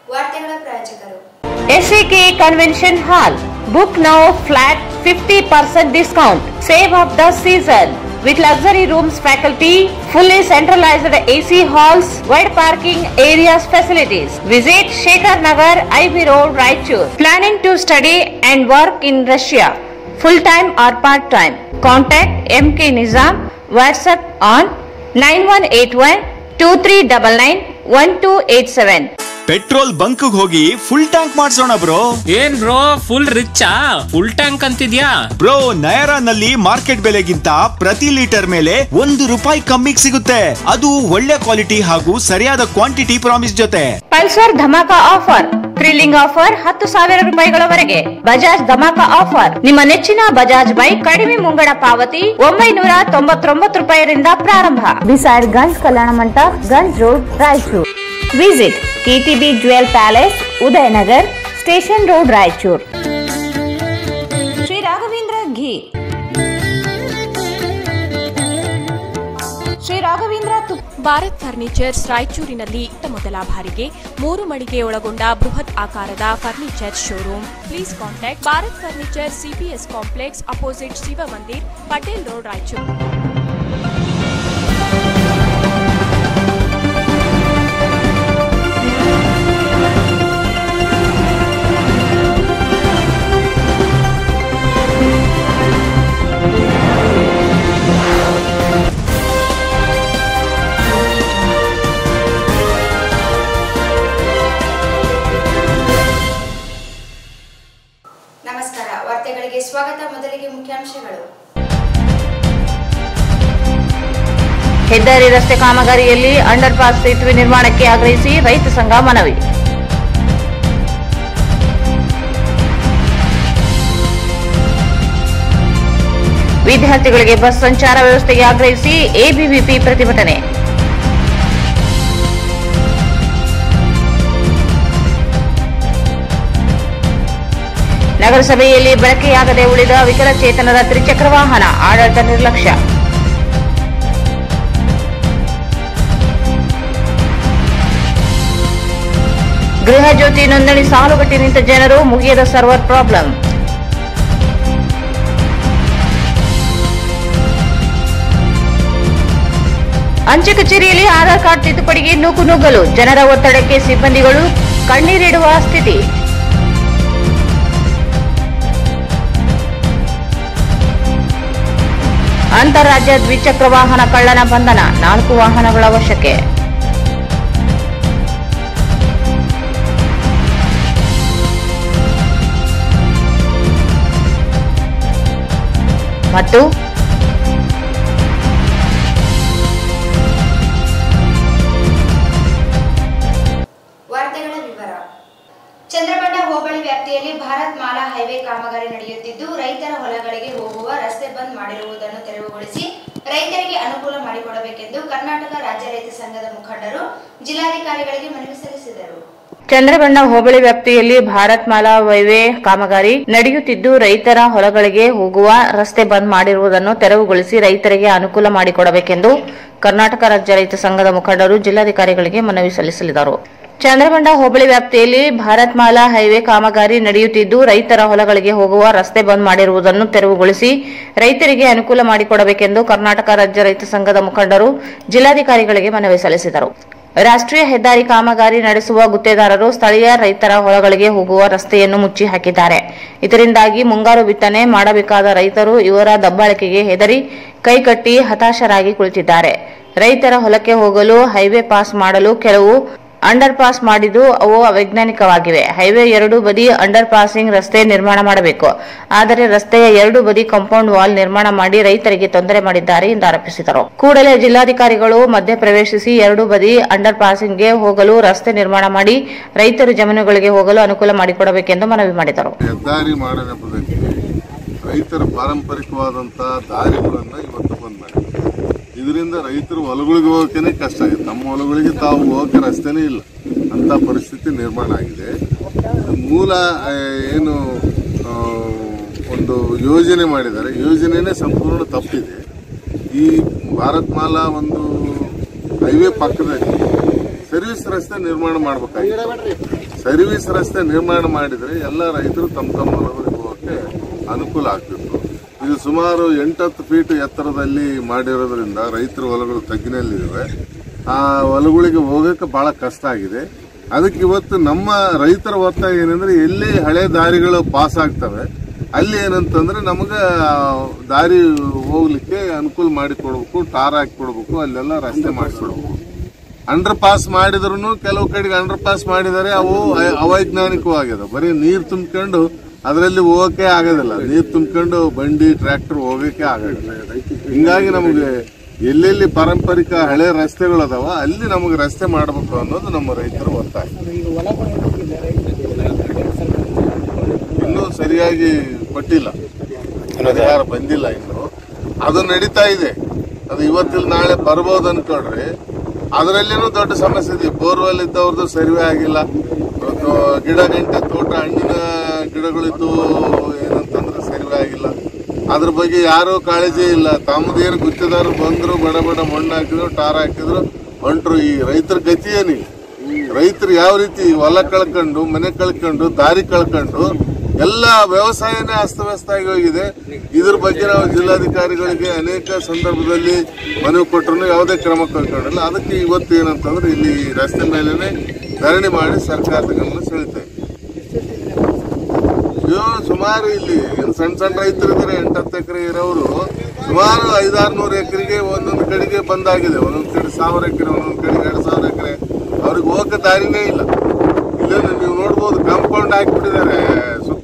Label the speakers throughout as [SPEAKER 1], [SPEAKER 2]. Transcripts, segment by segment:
[SPEAKER 1] ವಾರ್ತೆಗಳ ಪ್ರಾಯೋಜಕರು
[SPEAKER 2] SAK Convention Hall. Book now flat 50% discount. Save of the season. With luxury rooms faculty, fully centralized AC halls, wide parking areas facilities. Visit Shekhar Nagar, IB Road, Raichur. Planning to study and work in Russia. Full time or part time. Contact MK Nizam. WhatsApp on 9181 2399 1287.
[SPEAKER 3] Petrol bunk ಹೋಗಿ full tank ಮಾಡ್ಸೋಣ bro
[SPEAKER 4] ಏನ್ bro full ರಿಚ್ಚಾ full tank ಅಂತಿದ್ಯಾ
[SPEAKER 3] bro ನಯರಾನಲ್ಲಿ market ಬೆಲೆಗಿಂತ ಪ್ರತಿ litre ಮೇಲೆ ಒಂದು ರೂಪಾಯಿ ಕಮ್ಮಿಗೆ ಸಿಗುತ್ತೆ ಅದು ಒಳ್ಳೆ ಕ್ವಾಲಿಟಿ ಹಾಗೂ ಸರಿಯಾದ ಕ್ವಾಂಟಿಟಿ ಪ್ರಾಮಿಸ್ ಜೊತೆ
[SPEAKER 2] Pulsar dhamaka offer thrilling offer ಹತ್ತು ಸಾವಿರ ರೂಪಾಯಿಗಳವರೆಗೆ ಬಜಾಜ್ ಧಮಾಕ ಆಫರ್ ನಿಮ್ಮ ನೆಚ್ಚಿನ ಬಜಾಜ್ ಬೈಕ್ ಕಡಿಮೆ ಮುಂಗಡ ಪಾವತಿ ಒಂಬೈನೂರ ತೊಂಬತ್ತೊಂಬತ್ತು ರೂಪಾಯಿರಿಂದ ಪ್ರಾರಂಭ ಬಿಸೈಡ್ ಗಂಜ್ ಕಲ್ಯಾಣ ಮಂಟಪ Ganj road Raichur visit KTB jewel palace Udayanagar station road Raichur Shri Raghavendra ghee Shri Raghavendra ತುಪ್ಪ
[SPEAKER 5] ಭಾರತ್ ಫರ್ನಿಚರ್ಸ್ ರಾಯಚೂರಿನಲ್ಲಿ ಇತ್ತ ಮೊದಲ ಬಾರಿಗೆ ಮೂರು ಮಳಿಗೆ ಒಳಗೊಂಡ ಬೃಹತ್ ಆಕಾರದ furniture showroom please contact Bharat furniture CPS complex opposite Shiva Mandir Patel road Raichur
[SPEAKER 1] ನಮಸ್ಕಾರ ವಾರ್ತೆಗಳಿಗೆ ಸ್ವಾಗತ ಮೊದಲಿಗೆ ಮುಖ್ಯಾಂಶಗಳು
[SPEAKER 2] ಹೆದ್ದಾರಿ ರಸ್ತೆ ಕಾಮಗಾರಿಯಲ್ಲಿ ಅಂಡರ್ ಪಾಸ್ ಸೇತುವೆ ನಿರ್ಮಾಣಕ್ಕೆ ಆಗ್ರಹಿಸಿ ರೈತ ಸಂಘ ಮನವಿ ವಿದ್ಯಾರ್ಥಿಗಳಿಗೆ ಬಸ್ ಸಂಚಾರ ವ್ಯವಸ್ಥೆಗೆ ಆಗ್ರಹಿಸಿ ಎಬಿವಿಪಿ ಪ್ರತಿಭಟನೆ ನಗರಸಭೆಯಲ್ಲಿ ಬಳಕೆಯಾಗದೆ ಉಳಿದ ವಿಕಲಚೇತನರ ತ್ರಿಚಕ್ರ ವಾಹನ ಆಡಳಿತ ನಿರ್ಲಕ್ಷ್ಯ ಗೃಹ ಜ್ಯೋತಿ ನೋಂದಣಿ ಸಾಲುಗಟ್ಟಿ ನಿಂತ ಜನರು ಮುಗಿಯದ ಸರ್ವರ್ ಪ್ರಾಬ್ಲಮ್ ಅಂಚೆ ಕಚೇರಿಯಲ್ಲಿ ಆಧಾರ್ ಕಾರ್ಡ್ ತಿದ್ದುಪಡಿಗೆ ನೂಕು ನುಗ್ಗಲು ಜನರ ಒತ್ತಡಕ್ಕೆ ಸಿಬ್ಬಂದಿಗಳು ಕಣ್ಣೀರಿಡುವ ಸ್ಥಿತಿ ಅಂತಾರಾಜ್ಯ ದ್ವಿಚಕ್ರ ವಾಹನ ಕಳ್ಳನ ಬಂಧನ ನಾಲ್ಕು ವಾಹನಗಳ ವಶಕ್ಕೆ ಮತ್ತು
[SPEAKER 1] ವಾರ್ತೆಗಳ ವಿವರ ಚಂದ್ರಬಂಡ ಹೋಬಳಿ ವ್ಯಾಪ್ತಿಯಲ್ಲಿ ಭಾರತ್ ಮಾಲಾ ಹೈವೇ ಕಾಮಗಾರಿ ನಡೆಯುತ್ತಿದ್ದು ರೈತರ ಹೊಲಗಳಿಗೆ ಹೋಗುವ ರಸ್ತೆ ಬಂದ್ ಮಾಡಿರುವುದನ್ನು ತೆರವುಗೊಳಿಸಿ ರೈತರಿಗೆ ಅನುಕೂಲ ಮಾಡಿಕೊಡಬೇಕೆಂದು ಕರ್ನಾಟಕ ರಾಜ್ಯ ರೈತ ಸಂಘದ ಮುಖಂಡರು ಜಿಲ್ಲಾಧಿಕಾರಿಗಳಿಗೆ ಮನವಿ ಸಲ್ಲಿಸಿದರು
[SPEAKER 2] ಚಂದ್ರಬಂಡ ಹೋಬಳಿ ವ್ಯಾಪ್ತಿಯಲ್ಲಿ ಭಾರತ್ ಮಾಲಾ ಹೈವೇ ಕಾಮಗಾರಿ ನಡೆಯುತ್ತಿದ್ದು ರೈತರ ಹೊಲಗಳಿಗೆ ಹೋಗುವ ರಸ್ತೆ ಬಂದ್ ಮಾಡಿರುವುದನ್ನು ತೆರವುಗೊಳಿಸಿ ರೈತರಿಗೆ ಅನುಕೂಲ ಮಾಡಿಕೊಡಬೇಕೆಂದು ಕರ್ನಾಟಕ ರಾಜ್ಯ ರೈತ ಸಂಘದ ಮುಖಂಡರು ಜಿಲ್ಲಾಧಿಕಾರಿಗಳಿಗೆ ಮನವಿ ಸಲ್ಲಿಸಲಿದರು ಚಂದ್ರಬಂಡ ಹೋಬಳಿ ವ್ಯಾಪ್ತಿಯಲ್ಲಿ ಭಾರತ್ ಮಾಲಾ ಹೈವೇ ಕಾಮಗಾರಿ ನಡೆಯುತ್ತಿದ್ದು ರೈತರ ಹೊಲಗಳಿಗೆ ಹೋಗುವ ರಸ್ತೆ ಬಂದ್ ಮಾಡಿರುವುದನ್ನು ತೆರವುಗೊಳಿಸಿ ರೈತರಿಗೆ ಅನುಕೂಲ ಮಾಡಿಕೊಡಬೇಕೆಂದು ಕರ್ನಾಟಕ ರಾಜ್ಯ ರೈತ ಸಂಘದ ಮುಖಂಡರು ಜಿಲ್ಲಾಧಿಕಾರಿಗಳಿಗೆ ಮನವಿ ಸಲ್ಲಿಸಿದರು ರಾಷ್ಟ್ರೀಯ ಹೆದ್ದಾರಿ ಕಾಮಗಾರಿ ನಡೆಸುವ ಗುತ್ತೇದಾರರು ಸ್ಥಳೀಯ ರೈತರ ಹೊಲಗಳಿಗೆ ಹೋಗುವ ರಸ್ತೆಯನ್ನು ಮುಚ್ಚಿ ಹಾಕಿದ್ದಾರೆ ಇದರಿಂದಾಗಿ ಮುಂಗಾರು ಬಿತ್ತನೆ ಮಾಡಬೇಕಾದ ರೈತರು ಇವರ ದಬ್ಬಾಳಿಕೆಗೆ ಹೆದರಿ ಕೈಕಟ್ಟಿ ಹತಾಶರಾಗಿ ಕುಳಿತಿದ್ದಾರೆ ರೈತರ ಹೊಲಕ್ಕೆ ಹೋಗಲು ಹೈವೇ ಪಾಸ್ ಮಾಡಲು ಕೆಲವು ಅಂಡರ್ ಪಾಸ್ ಮಾಡಿದ್ದು ಅವು ಅವೈಜ್ಞಾನಿಕವಾಗಿವೆ ಹೈವೇ ಎರಡು ಬದಿ ಅಂಡರ್ ಪಾಸಿಂಗ್ ರಸ್ತೆ ನಿರ್ಮಾಣ ಮಾಡಬೇಕು ಆದರೆ ರಸ್ತೆಯ ಎರಡು ಬದಿ ಕಾಂಪೌಂಡ್ ವಾಲ್ ನಿರ್ಮಾಣ ಮಾಡಿ ರೈತರಿಗೆ ತೊಂದರೆ ಮಾಡಿದ್ದಾರೆ ಎಂದು ಆರೋಪಿಸಿದರು ಕೂಡಲೇ ಜಿಲ್ಲಾಧಿಕಾರಿಗಳು ಮಧ್ಯ ಪ್ರವೇಶಿಸಿ ಎರಡು ಬದಿ ಅಂಡರ್ ಪಾಸಿಂಗ್ಗೆ ಹೋಗಲು ರಸ್ತೆ ನಿರ್ಮಾಣ ಮಾಡಿ ರೈತರ ಜಮೀನುಗಳಿಗೆ ಹೋಗಲು ಅನುಕೂಲ ಮಾಡಿಕೊಡಬೇಕೆಂದು ಮನವಿ ಮಾಡಿದರು
[SPEAKER 6] ಹೆದ್ದಾರಿ ಮಾಡೋ ನೆಪದಲ್ಲಿ ರೈತರ ಪಾರಂಪರಿಕವಾದಂಥ ದಾರಿಗಳನ್ನು ಇವತ್ತು ಬಂದ್ ಮಾಡಿದ್ದಾರೆ ಇದರಿಂದ ರೈತರು ಹೊಲಗಳಿಗೆ ಹೋಗೋಕೆ ಕಷ್ಟ ಆಗಿದೆ ನಮ್ಮ ಹೊಲಗಳಿಗೆ ತಾವು ಹೋಗಕ್ಕೆ ರಸ್ತೆನೇ ಇಲ್ಲ ಅಂತ ಪರಿಸ್ಥಿತಿ ನಿರ್ಮಾಣ ಆಗಿದೆ ಮೂಲ ಆ, ಏನು ಆ, ಒಂದು ಯೋಜನೆ ಮಾಡಿದ್ದಾರೆ ಯೋಜನೆನೇ ಸಂಪೂರ್ಣ ತಪ್ಪಿದೆ ಈ ಭಾರತ್ ಮಾಲಾ ಒಂದು ಹೈವೇ ಪಕ್ಕದಲ್ಲಿ ಸರ್ವಿಸ್ ರಸ್ತೆ ನಿರ್ಮಾಣ ಮಾಡಬೇಕಾಗಿತ್ತು ಸರ್ವಿಸ್ ರಸ್ತೆ ನಿರ್ಮಾಣ ಮಾಡಿದ್ರೆ ಎಲ್ಲ ರೈತರು ತಮ್ಮ ತಮ್ಮ ಹೊಲಗಳಿಗೆ ಹೋಗಕ್ಕೆ ಅನುಕೂಲ ಆಗ್ತಿತ್ತು ಇದು ಸುಮಾರು ಎಂಟತ್ತು ಫೀಟ್ ಎತ್ತರದಲ್ಲಿ ಮಾಡಿರೋದ್ರಿಂದ ರೈತರ ಹೊಲಗಳು ತಗ್ಗಿನಲ್ಲಿವೆ ಆ ಹೊಲಗಳಿಗೆ ಹೋಗಕ್ಕೆ ಬಹಳ ಕಷ್ಟ ಆಗಿದೆ ಅದಕ್ಕೆ ಇವತ್ತು ನಮ್ಮ ರೈತರ ಒತ್ತಾಯ ಏನಂದ್ರೆ ಎಲ್ಲಿ ಹಳೆ ದಾರಿಗಳು ಪಾಸ್ ಆಗ್ತವೆ ಅಲ್ಲಿ ಏನಂತಂದ್ರೆ ನಮಗ ದಾರಿ ಹೋಗ್ಲಿಕ್ಕೆ ಅನುಕೂಲ ಮಾಡಿ ಕೊಡ್ಬೇಕು ಟಾರ್ ಹಾಕಿ ಕೊಡ್ಬೇಕು ಅಲ್ಲೆಲ್ಲ ರಸ್ತೆ ಮಾಡಿಸ್ಕೊಡ್ಬೇಕು ಅಂಡರ್ ಪಾಸ್ ಮಾಡಿದ್ರು ಕೆಲವು ಕಡೆಗೆ ಅಂಡರ್ ಪಾಸ್ ಮಾಡಿದರೆ ಅವು ಅ- ಅವೈಜ್ಞಾನಿಕವಾಗ್ಯದ ಬರೀ ನೀರ್ ತುಂಬ್ಕೊಂಡು ಅದರಲ್ಲಿ ಹೋಗಕ್ಕೆ ಆಗೋದಿಲ್ಲ ನೀರ್ ತುಂಬ್ಕೊಂಡು ಬಂಡಿ ಟ್ರ್ಯಾಕ್ಟರ್ ಹೋಗಕ್ಕೆ ಆಗೋದಿಲ್ಲ ಹಿಂಗಾಗಿ ನಮಗೆ ಎಲ್ಲೆಲ್ಲಿ ಪಾರಂಪರಿಕ ಹಳೆ ರಸ್ತೆಗಳು ಅದಾವ ಅಲ್ಲಿ ನಮಗೆ ರಸ್ತೆ ಮಾಡಬೇಕು ಅನ್ನೋದು ನಮ್ಮ ರೈತರ ಒತ್ತಾಯ ಇನ್ನೂ ಸರಿಯಾಗಿ ಕೊಟ್ಟಿಲ್ಲ ಪರಿಹಾರ ಬಂದಿಲ್ಲ ಇನ್ನು ಅದು ನಡೀತಾ ಇದೆ ಅದು ಇವತ್ತಿಲ್ಲ ನಾಳೆ ಬರ್ಬೋದು ಅನ್ಕೊಳ್ರಿ ಅದರಲ್ಲಿನೂ ದೊಡ್ಡ ಸಮಸ್ಯೆ ಇದೆ ಬೋರ್ವೆಲ್ ಇದ್ದವ್ರದ್ದು ಸರ್ವೆ ಆಗಿಲ್ಲ ಇವತ್ತು ಗಿಡ ಗಂಟೆ ತೋಟ ಹಣ್ಣಿನ ಗಿಡಗಳಿದ್ದು ಏನಂತಂದ್ರೆ ಸರ್ವೆ ಆಗಿಲ್ಲ ಅದ್ರ ಬಗ್ಗೆ ಯಾರೂ ಕಾಳಜಿ ಇಲ್ಲ ತಮ್ಮದೇನು ಗುತ್ತಿದಾರರು ಬಂದ್ರು ಬಡ ಬಡ ಮಣ್ಣು ಹಾಕಿದ್ರು ಟಾರ್ ಹಾಕಿದ್ರು ಹೊಂಟ್ರು ಈ ರೈತರ ಗತಿ ಏನಿಗೆ ರೈತರು ಯಾವ ರೀತಿ ಹೊಲ ಕಳ್ಕೊಂಡು ಮನೆ ಕಳ್ಕೊಂಡು ದಾರಿ ಕಳ್ಕೊಂಡು ಎಲ್ಲ ವ್ಯವಸಾಯನೇ ಅಸ್ತವ್ಯಸ್ತ ಆಗಿ ಹೋಗಿದೆ ಇದ್ರ ಬಗ್ಗೆ ನಾವು ಜಿಲ್ಲಾಧಿಕಾರಿಗಳಿಗೆ ಅನೇಕ ಸಂದರ್ಭದಲ್ಲಿ ಮನವಿ ಕೊಟ್ಟರು ಯಾವುದೇ ಕ್ರಮ ಕೈಗೊಂಡಿಲ್ಲ ಅದಕ್ಕೆ ಇವತ್ತು ಏನಂತಂದ್ರೆ ಇಲ್ಲಿ ರಸ್ತೆ ಮೇಲೆನೆ ಧರಣಿ ಮಾಡಿ ಸರ್ಕಾರದ ಗಮನ ಸೆಳಿತಾ ಇದೆ ಅಯ್ಯೋ ಸುಮಾರು ಇಲ್ಲಿ ಏನ್ ಸಣ್ಣ ಸಣ್ಣ ರೈತರು ಇದ್ದಾರೆ ಎಂಟತ್ತು ಎಕರೆ ಇರೋರು ಸುಮಾರು ಐದಾರು ನೂರು ಎಕರೆಗೆ ಒಂದೊಂದು ಕಡೆಗೆ ಬಂದಾಗಿದೆ ಒಂದೊಂದು ಕಡೆ ಸಾವಿರ ಎಕರೆ ಒಂದೊಂದು ಕಡೆ ಎರಡು ಸಾವಿರ ಎಕರೆ ಅವ್ರಿಗೆ ಹೋಗಕ್ಕೆ ದಾರಿನೇ ಇಲ್ಲ ಇಲ್ಲೇನು ನೀವು ನೋಡ್ಬೋದು ಕಾಂಪೌಂಡ್ ಹಾಕಿಬಿಟ್ಟಿದ್ದಾರೆ ಸುತ್ತ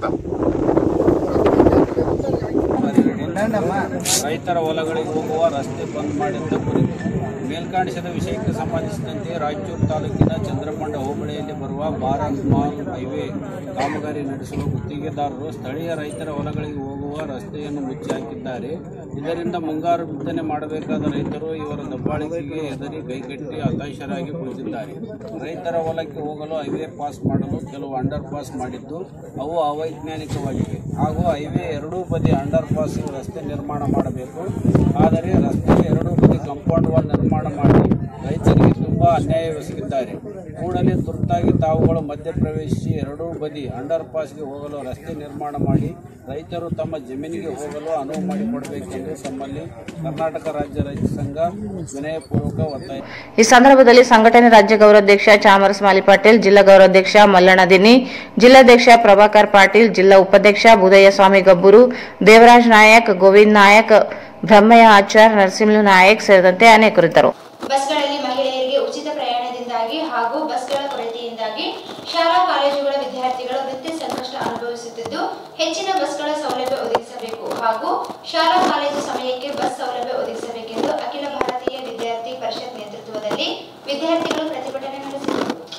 [SPEAKER 7] ರೈತರ ಹೊಲಗಳಿಗೆ ಹೋಗುವ ರಸ್ತೆ ಬಂದ್ ಮಾಡಿದ್ದ ಕುರಿತು ಮೇಲ್ಕಾಣಿಸಿದ ವಿಷಯಕ್ಕೆ ಸಂಬಂಧಿಸಿದಂತೆ ರಾಯಚೂರು ತಾಲೂಕಿನ ಚಂದ್ರಕೊಂಡ ಹೋಬಳಿಯಲ್ಲಿ ಬರುವ ಭಾರತ್ ಮಾಲ್ ಹೈವೇ ಕಾಮಗಾರಿ ನಡೆಸಲು ಗುತ್ತಿಗೆದಾರರು ಸ್ಥಳೀಯ ರೈತರ ಹೊಲಗಳಿಗೆ ಹೋಗುವ ರಸ್ತೆಯನ್ನು ಮುಚ್ಚಿ ಹಾಕಿದ್ದಾರೆ ಇದರಿಂದ ಮುಂಗಾರು ಬಿತ್ತನೆ ಮಾಡಬೇಕಾದ ರೈತರು ಇವರ ದಬ್ಬಾಳಿಕೆಗೆ ಹೆದರಿ ಕೈಕಟ್ಟಿ ಹತಾಶರಾಗಿ ಕುಳಿತಿದ್ದಾರೆ ರೈತರ ಹೊಲಕ್ಕೆ ಹೋಗಲು ಹೈವೇ ಪಾಸ್ ಮಾಡಲು ಕೆಲವು ಅಂಡರ್ ಪಾಸ್ ಮಾಡಿದ್ದು ಅವು ಅವೈಜ್ಞಾನಿಕವಾಗಿವೆ ಹಾಗೂ ಹೈವೇ ಎರಡೂ ಬದಿ ಅಂಡರ್ ಪಾಸ್ ರಸ್ತೆ ನಿರ್ಮಾಣ ಮಾಡಬೇಕು ಆದರೆ ರಸ್ತೆ ಎರಡೂ ಬದಿ ಕಾಂಪೌಂಡ್ ವಾಲ್ ನಿರ್ಮಾಣ ಮಾಡಿ ರೈತರಿಗೆ ತುಂಬಾ ಅನ್ಯಾಯವೆಸಗಿದ್ದಾರೆ ಕೂಡಲೇ ತುರ್ತಾಗಿ ತಾವುಗಳು ಮಧ್ಯಪ್ರವೇಶಿಸಿ ಎರಡೂ ಬದಿ ಅಂಡರ್ ಪಾಸ್ಗೆ ಹೋಗಲು ರಸ್ತೆ ನಿರ್ಮಾಣ ಮಾಡಿ ರೈತರು ತಮ್ಮ ಜಮೀನಿಗೆ ಹೋಗಲು ಅನುವು ಮಾಡಿಕೊಡಬೇಕೆಂದು ತಮ್ಮಲ್ಲಿ ಕರ್ನಾಟಕ ರಾಜ್ಯ ರೈತ ಸಂಘ ವಿನಯಪೂರ್ವಕ ಒತ್ತಾಯ
[SPEAKER 2] ಈ ಸಂದರ್ಭದಲ್ಲಿ ಸಂಘಟನೆ ರಾಜ್ಯ ಗೌರವಾಧ್ಯಕ್ಷ ಚಾಮರಸ್ ಮಾಲಿ ಪಾಟೀಲ್ ಜಿಲ್ಲಾ ಗೌರವಾಧ್ಯಕ್ಷ ಮಲ್ಲಣ್ಣ ದಿನ್ನಿ ಜಿಲ್ಲಾಧ್ಯಕ್ಷ ಪ್ರಭಾಕರ್ ಪಾಟೀಲ್ ಜಿಲ್ಲಾ ಉಪಾಧ್ಯಕ್ಷ ಬುದಯ್ಯ ಸ್ವಾಮಿ ಗಬ್ಬೂರು ದೇವರಾಜ್ ನಾಯಕ್ ಗೋವಿಂದ್ ನಾಯಕ್ ಬ್ರಹ್ಮಯ್ಯ ಆಚಾರ್ ನರಸಿಂಹ ನಾಯಕ್ ಸೇರಿದಂತೆ ಅನೇಕರಿದ್ದರು
[SPEAKER 1] ಬಸ್ಗಳಲ್ಲಿ ಮಹಿಳೆಯರಿಗೆ ಉಚಿತ ಪ್ರಯಾಣದಿಂದಾಗಿ ಹಾಗೂ ಬಸ್ಗಳ ಕೊರತೆಯಿಂದಾಗಿ ಶಾಲಾ ಕಾಲೇಜುಗಳ ವಿದ್ಯಾರ್ಥಿಗಳು ನಿತ್ಯ ಸಂಕಷ್ಟ ಅನುಭವಿಸುತ್ತಿದ್ದು ಹೆಚ್ಚಿನ ಬಸ್ಗಳ ಸೌಲಭ್ಯ ಒದಗಿಸಬೇಕು ಹಾಗೂ ಶಾಲಾ ಕಾಲೇಜು ಸಮಯಕ್ಕೆ ಬಸ್ ಸೌಲಭ್ಯ ಒದಗಿಸಬೇಕೆಂದು ಅಖಿಲ ಭಾರತೀಯ ವಿದ್ಯಾರ್ಥಿ ಪರಿಷತ್ ನೇತೃತ್ವದಲ್ಲಿ ವಿದ್ಯಾರ್ಥಿಗಳು ಪ್ರತಿಭಟನೆ ನಡೆಸಿದರು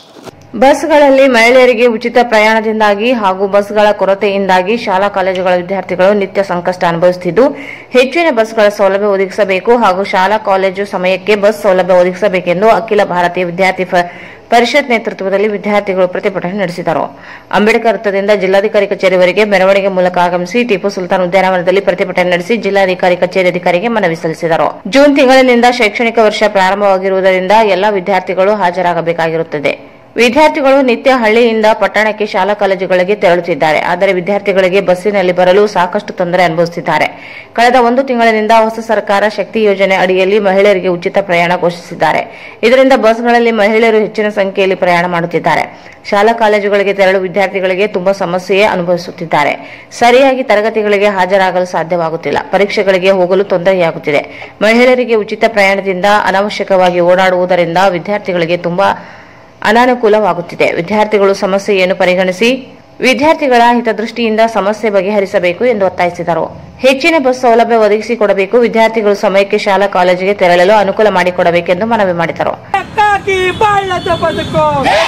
[SPEAKER 2] ಬಸ್ಗಳಲ್ಲಿ ಮಹಿಳೆಯರಿಗೆ ಉಚಿತ ಪ್ರಯಾಣದಿಂದಾಗಿ ಹಾಗೂ ಬಸ್ಗಳ ಕೊರತೆಯಿಂದಾಗಿ ಶಾಲಾ ಕಾಲೇಜುಗಳ ವಿದ್ಯಾರ್ಥಿಗಳು ನಿತ್ಯ ಸಂಕಷ್ಟ ಅನುಭವಿಸುತ್ತಿದ್ದು ಹೆಚ್ಚಿನ ಬಸ್ಗಳ ಸೌಲಭ್ಯ ಒದಗಿಸಬೇಕು ಹಾಗೂ ಶಾಲಾ ಕಾಲೇಜು ಸಮಯಕ್ಕೆ ಬಸ್ ಸೌಲಭ್ಯ ಒದಗಿಸಬೇಕೆಂದು ಅಖಿಲ ಭಾರತೀಯ ವಿದ್ಯಾರ್ಥಿ ಪ- ಪರಿಷತ್ ನೇತೃತ್ವದಲ್ಲಿ ವಿದ್ಯಾರ್ಥಿಗಳು ಪ್ರತಿಭಟನೆ ನಡೆಸಿದರು ಅಂಬೇಡ್ಕರ್ ವೃತ್ತದಿಂದ ಜಿಲ್ಲಾಧಿಕಾರಿ ಕಚೇರಿವರೆಗೆ ಮೆರವಣಿಗೆ ಮೂಲಕ ಆಗಮಿಸಿ ಟಿಪ್ಪು ಸುಲ್ತಾನ್ ಉದ್ಯಾನವನದಲ್ಲಿ ಪ್ರತಿಭಟನೆ ನಡೆಸಿ ಜಿಲ್ಲಾಧಿಕಾರಿ ಕಚೇರಿ ಅಧಿಕಾರಿಗೆ ಮನವಿ ಸಲ್ಲಿಸಿದರು ಜೂನ್ ತಿಂಗಳಿನಿಂದ ಶೈಕ್ಷಣಿಕ ವರ್ಷ ಪ್ರಾರಂಭವಾಗಿರುವುದರಿಂದ ಎಲ್ಲಾ ವಿದ್ಯಾರ್ಥಿಗಳು ಹಾಜರಾಗಬೇಕಾಗಿರುತ್ತದೆ ವಿದ್ಯಾರ್ಥಿಗಳು ನಿತ್ಯ ಹಳ್ಳಿಯಿಂದ ಪಟ್ಟಣಕ್ಕೆ ಶಾಲಾ ಕಾಲೇಜುಗಳಿಗೆ ತೆರಳುತ್ತಿದ್ದಾರೆ ಆದರೆ ವಿದ್ಯಾರ್ಥಿಗಳಿಗೆ ಬಸ್ಸಿನಲ್ಲಿ ಬರಲು ಸಾಕಷ್ಟು ತೊಂದರೆ ಅನುಭವಿಸುತ್ತಿದ್ದಾರೆ ಕಳೆದ ಒಂದು ತಿಂಗಳಿನಿಂದ ಹೊಸ ಸರ್ಕಾರ ಶಕ್ತಿ ಯೋಜನೆ ಅಡಿಯಲ್ಲಿ ಮಹಿಳೆಯರಿಗೆ ಉಚಿತ ಪ್ರಯಾಣ ಘೋಷಿಸಿದ್ದಾರೆ ಇದರಿಂದ ಬಸ್ಗಳಲ್ಲಿ ಮಹಿಳೆಯರು ಹೆಚ್ಚಿನ ಸಂಖ್ಯೆಯಲ್ಲಿ ಪ್ರಯಾಣ ಮಾಡುತ್ತಿದ್ದಾರೆ ಶಾಲಾ ಕಾಲೇಜುಗಳಿಗೆ ತೆರಳು ವಿದ್ಯಾರ್ಥಿಗಳಿಗೆ ತುಂಬಾ ಸಮಸ್ಯೆಯೇ ಅನುಭವಿಸುತ್ತಿದ್ದಾರೆ ಸರಿಯಾಗಿ ತರಗತಿಗಳಿಗೆ ಹಾಜರಾಗಲು ಸಾಧ್ಯವಾಗುತ್ತಿಲ್ಲ ಪರೀಕ್ಷೆಗಳಿಗೆ ಹೋಗಲು ತೊಂದರೆಯಾಗುತ್ತಿದೆ ಮಹಿಳೆಯರಿಗೆ ಉಚಿತ ಪ್ರಯಾಣದಿಂದ ಅನಾವಶ್ಯಕವಾಗಿ ಓಡಾಡುವುದರಿಂದ ವಿದ್ಯಾರ್ಥಿಗಳಿಗೆ ತುಂಬಾ ಅನಾನುಕೂಲವಾಗುತ್ತಿದೆ ವಿದ್ಯಾರ್ಥಿಗಳು ಸಮಸ್ಯೆಯನ್ನು ಪರಿಗಣಿಸಿ ವಿದ್ಯಾರ್ಥಿಗಳ ಹಿತದೃಷ್ಟಿಯಿಂದ ಸಮಸ್ಯೆ ಬಗೆಹರಿಸಬೇಕು ಎಂದು ಒತ್ತಾಯಿಸಿದರು ಹೆಚ್ಚಿನ ಬಸ್ ಸೌಲಭ್ಯ ಒದಗಿಸಿಕೊಡಬೇಕು ವಿದ್ಯಾರ್ಥಿಗಳು ಸಮಯಕ್ಕೆ ಶಾಲಾ ಕಾಲೇಜಿಗೆ ತೆರಳಲು ಅನುಕೂಲ ಮಾಡಿಕೊಡಬೇಕೆಂದು ಮನವಿ ಮಾಡಿದರು
[SPEAKER 8] ದೇಶಕ್ಕಾಗಿ ಬಾಳದ ಬದುಕು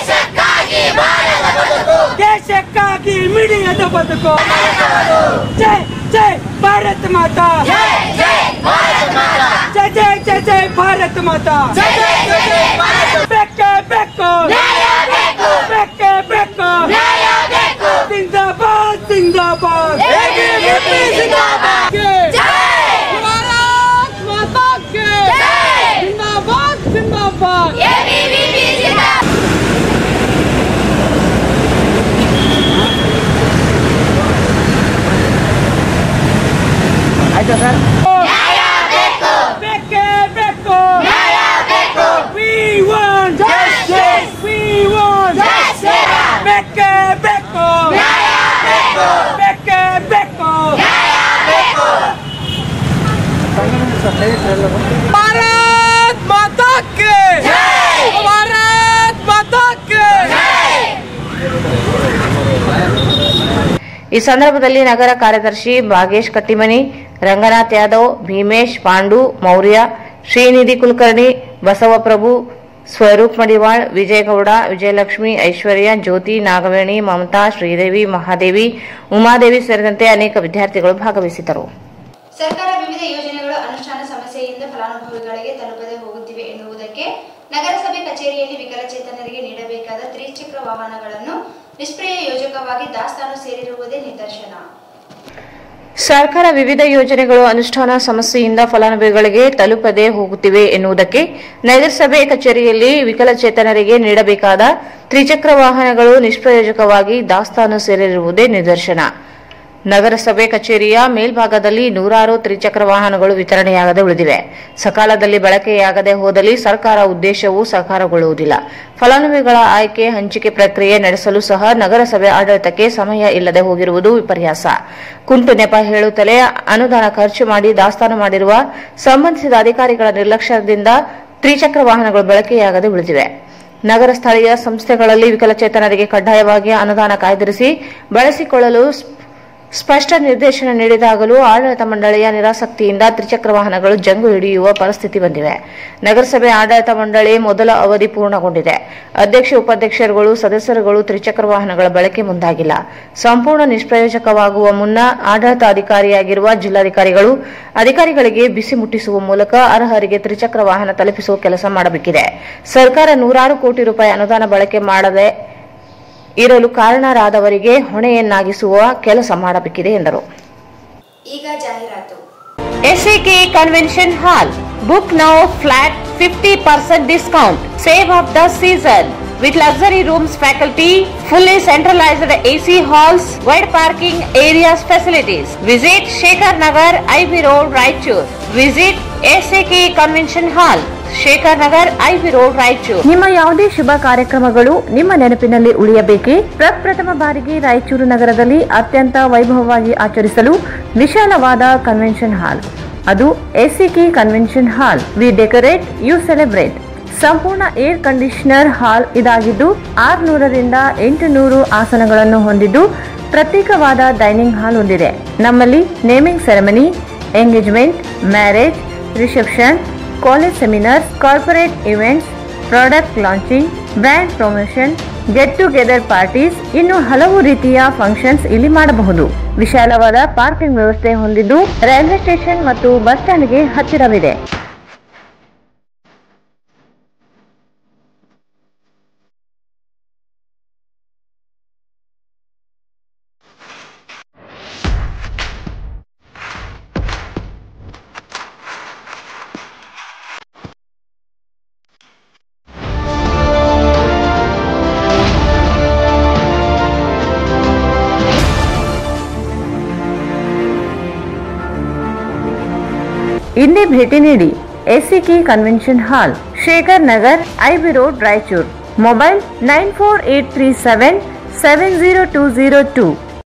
[SPEAKER 8] ದೇಶಕ್ಕಾಗಿ ಮಿಡಿಯದ ಬದುಕು ಜೈ ಜೈ ಭಾರತ್ ಮಾತಾ ಜೈ ಜೈ ಜೈ ಜೈ ಭಾರತ್ ಮಾತಾ ಬೆಕ್ಕೆ ಬೆಕ್ಕು ಬೆಕ್ಕೆ ಬೆಕ್ಕು ಸಿಂದಾಬಾದ್ ಸಿಂದಾಬಾದ್ ಭಾರತ್ ಮಾತಾ ಕೆ ಸಿಂದಾಬಾದ್ ಸಿಂದಾಬಾದ್ भारत माता के भारत माता के
[SPEAKER 2] ಈ ಸಂದರ್ಭದಲ್ಲಿ ನಗರ ಕಾರ್ಯದರ್ಶಿ ಭಾಗೇಶ್ ಕಟ್ಟಿಮನಿ ರಂಗನಾಥ್ ಯಾದವ್ ಭೀಮೇಶ್ ಪಾಂಡು ಮೌರ್ಯ ಶ್ರೀನಿಧಿ ಕುಲಕರ್ಣಿ ಬಸವಪ್ರಭು ಸ್ವರೂಪ್ ಮಡಿವಾಳ್ ವಿಜಯಗೌಡ ವಿಜಯಲಕ್ಷ್ಮಿ ಐಶ್ವರ್ಯ ಜ್ಯೋತಿ ನಾಗವೇಣಿ ಮಮತಾ ಶ್ರೀದೇವಿ ಮಹಾದೇವಿ ಉಮಾದೇವಿ ಸೇರಿದಂತೆ ಅನೇಕ ವಿದ್ಯಾರ್ಥಿಗಳು ಭಾಗವಹಿಸಿದ್ದರು
[SPEAKER 1] ಸರ್ಕಾರ ವಿವಿಧ ಯೋಜನೆಗಳು ಅನುಷ್ಠಾನ ಸಮಸ್ಯೆಯಿಂದ ಫಲಾನುಭವಿಗಳಿಗೆ ತಲುಪದೆ ಹೋಗುತ್ತಿವೆ ಎನ್ನುವುದಕ್ಕೆ ನಗರಸಭೆ ಕಚೇರಿಯಲ್ಲಿ ವಿಕಲಚೇತನರಿಗೆ ನೀಡಬೇಕಾದ ತ್ರಿಚಕ್ರ ವಾಹನಗಳನ್ನು ನಿಷ್ಕ್ರಿಯ ಯೋಜಕವಾಗಿ ದಾಸ್ತಾನು ಸೇರಿರುವುದೇ ನಿದರ್ಶನ
[SPEAKER 2] ಸರ್ಕಾರ ವಿವಿಧ ಯೋಜನೆಗಳು ಅನುಷ್ಠಾನ ಸಮಸ್ಯೆಯಿಂದ ಫಲಾನುಭವಿಗಳಿಗೆ ತಲುಪದೆ ಹೋಗುತ್ತಿವೆ ಎನ್ನುವುದಕ್ಕೆ ನಗರಸಭೆ ಕಚೇರಿಯಲ್ಲಿ ವಿಕಲಚೇತನರಿಗೆ ನೀಡಬೇಕಾದ ತ್ರಿಚಕ್ರ ವಾಹನಗಳು ನಿಷ್ಪ್ರಯೋಜಕವಾಗಿ ದಾಸ್ತಾನು ಸೇರಿರುವುದೇ ನಿದರ್ಶನ ನಗರಸಭೆ ಕಚೇರಿಯ ಮೇಲ್ಭಾಗದಲ್ಲಿ ನೂರಾರು ತ್ರಿಚಕ್ರ ವಾಹನಗಳು ವಿತರಣೆಯಾಗದೆ ಉಳಿದಿವೆ ಸಕಾಲದಲ್ಲಿ ಬಳಕೆಯಾಗದೆ ಹೋದಲ್ಲಿ ಸರ್ಕಾರ ಉದ್ದೇಶವೂ ಸಾಕಾರಗೊಳ್ಳುವುದಿಲ್ಲ ಫಲಾನುಭವಿಗಳ ಆಯ್ಕೆ ಹಂಚಿಕೆ ಪ್ರಕ್ರಿಯೆ ನಡೆಸಲು ಸಹ ನಗರಸಭೆ ಆಡಳಿತಕ್ಕೆ ಸಮಯ ಇಲ್ಲದೆ ಹೋಗಿರುವುದು ವಿಪರ್ಯಾಸ ಕುಂಟು ನೆಪ ಹೇಳುತ್ತಲೇ ಅನುದಾನ ಖರ್ಚು ಮಾಡಿ ದಾಸ್ತಾನು ಮಾಡಿರುವ ಸಂಬಂಧಿಸಿದ ಅಧಿಕಾರಿಗಳ ನಿರ್ಲಕ್ಷ್ಯದಿಂದ ತ್ರಿಚಕ್ರ ವಾಹನಗಳು ಬಳಕೆಯಾಗದೆ ಉಳಿದಿವೆ ನಗರ ಸ್ಥಳೀಯ ಸಂಸ್ಥೆಗಳಲ್ಲಿ ವಿಕಲಚೇತನರಿಗೆ ಕಡ್ಡಾಯವಾಗಿ ಅನುದಾನ ಕಾಯ್ದಿರಿಸಿ ಬಳಸಿಕೊಳ್ಳಲು ಸ್ಪ- ಸ್ಪಷ್ಟ ನಿರ್ದೇಶನ ನೀಡಿದಾಗಲೂ ಆಡಳಿತ ಮಂಡಳಿಯ ನಿರಾಸಕ್ತಿಯಿಂದ ತ್ರಿಚಕ್ರ ವಾಹನಗಳು ಜಂಗು ಹಿಡಿಯುವ ಪರಿಸ್ಥಿತಿ ಬಂದಿವೆ ನಗರಸಭೆ ಆಡಳಿತ ಮಂಡಳಿ ಮೊದಲ ಅವಧಿ ಪೂರ್ಣಗೊಂಡಿದೆ ಅಧ್ಯಕ್ಷ ಉಪಾಧ್ಯಕ್ಷರುಗಳು ಸದಸ್ಯರುಗಳು ತ್ರಿಚಕ್ರ ವಾಹನಗಳ ಬಳಕೆ ಮುಂದಾಗಿಲ್ಲ ಸಂಪೂರ್ಣ ನಿಷ್ಪ್ರಯೋಜಕವಾಗುವ ಮುನ್ನ ಆಡಳಿತ ಅಧಿಕಾರಿಯಾಗಿರುವ ಜಿಲ್ಲಾಧಿಕಾರಿಗಳು ಅಧಿಕಾರಿಗಳಿಗೆ ಬಿಸಿ ಮುಟ್ಟಿಸುವ ಮೂಲಕ ಅರ್ಹರಿಗೆ ತ್ರಿಚಕ್ರ ವಾಹನ ತಲುಪಿಸುವ ಕೆಲಸ ಮಾಡಬೇಕಿದೆ ಸರ್ಕಾರ ನೂರಾರು ಕೋಟಿ ರೂಪಾಯಿ ಅನುದಾನ ಬಳಕೆ ಮಾಡದೆ ಇರಲು ಕಾರಣರಾದವರಿಗೆ ಹೊಣೆಯನ್ನಾಗಿಸುವ ಕೆಲಸ ಮಾಡಬೇಕಿದೆ ಎಂದರು
[SPEAKER 1] ಈಗ ಜಾಹೀರಾತು
[SPEAKER 2] SAK convention hall book now flat fifty percent discount save of the season with luxury rooms faculty, fully centralized AC halls, wide parking areas facilities. Visit Shekhar Nagar, IB Road, Raichur. Visit SAK Convention Hall, Shekhar Nagar IB road Raichur ನಿಮ್ಮ ಯಾವುದೇ ಶುಭ ಕಾರ್ಯಕ್ರಮಗಳು ನಿಮ್ಮ ನೆನಪಿನಲ್ಲಿ ಉಳಿಯಬೇಕೇ ಪ್ರಪ್ರಥಮ ಬಾರಿಗೆ ರಾಯಚೂರು ನಗರದಲ್ಲಿ ಅತ್ಯಂತ ವೈಭವವಾಗಿ ಆಚರಿಸಲು ವಿಶಾಲವಾದ ಕನ್ವೆನ್ಷನ್ ಹಾಲ್ ಅದು SCK convention hall we decorate you celebrate ಸಂಪೂರ್ಣ ಏರ್ ಕಂಡೀಷನರ್ ಹಾಲ್ ಇದಾಗಿದ್ದು ಆರುನೂರರಿಂದ ಎಂಟುನೂರು ಆಸನಗಳನ್ನು ಹೊಂದಿದ್ದು ಪ್ರತ್ಯೇಕವಾದ ಡೈನಿಂಗ್ ಹಾಲ್ ಹೊಂದಿದೆ ನಮ್ಮಲ್ಲಿ naming ceremony engagement marriage reception college seminars corporate events product launching brand promotion get together parties ಇನ್ನು ಹಲವು ರೀತಿಯ ಫಂಕ್ಷನ್ಸ್ ಇಲ್ಲಿ ಮಾಡಬಹುದು ವಿಶಾಲವಾದ ಪಾರ್ಕಿಂಗ್ ವ್ಯವಸ್ಥೆ ಹೊಂದಿದ್ದು ರೈಲ್ವೆ ಸ್ಟೇಷನ್ ಮತ್ತು ಬಸ್ ಸ್ಟ್ಯಾಂಡ್ಗೆ ಹತ್ತಿರವಿದೆ ಇಂದೇ ಭೇಟಿ ನೀಡಿ SCK convention hall Shekhar Nagar IB road Raichur mobile nine four eight three seven seven zero two zero two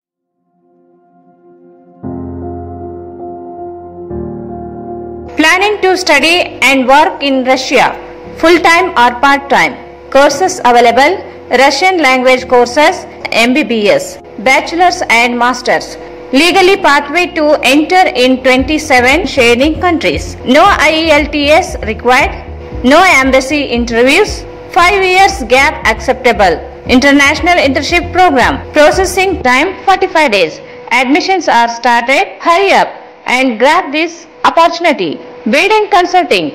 [SPEAKER 2] Planning to study and work in Russia, full time or part time. Courses available Russian language courses, MBBS, bachelor's and master's. Legally pathway to enter in 27 sharing countries. No IELTS required. No embassy interviews. 5 years gap acceptable. International internship program. Processing time 45 days. Admissions are started. Hurry up and grab this opportunity. Building consulting.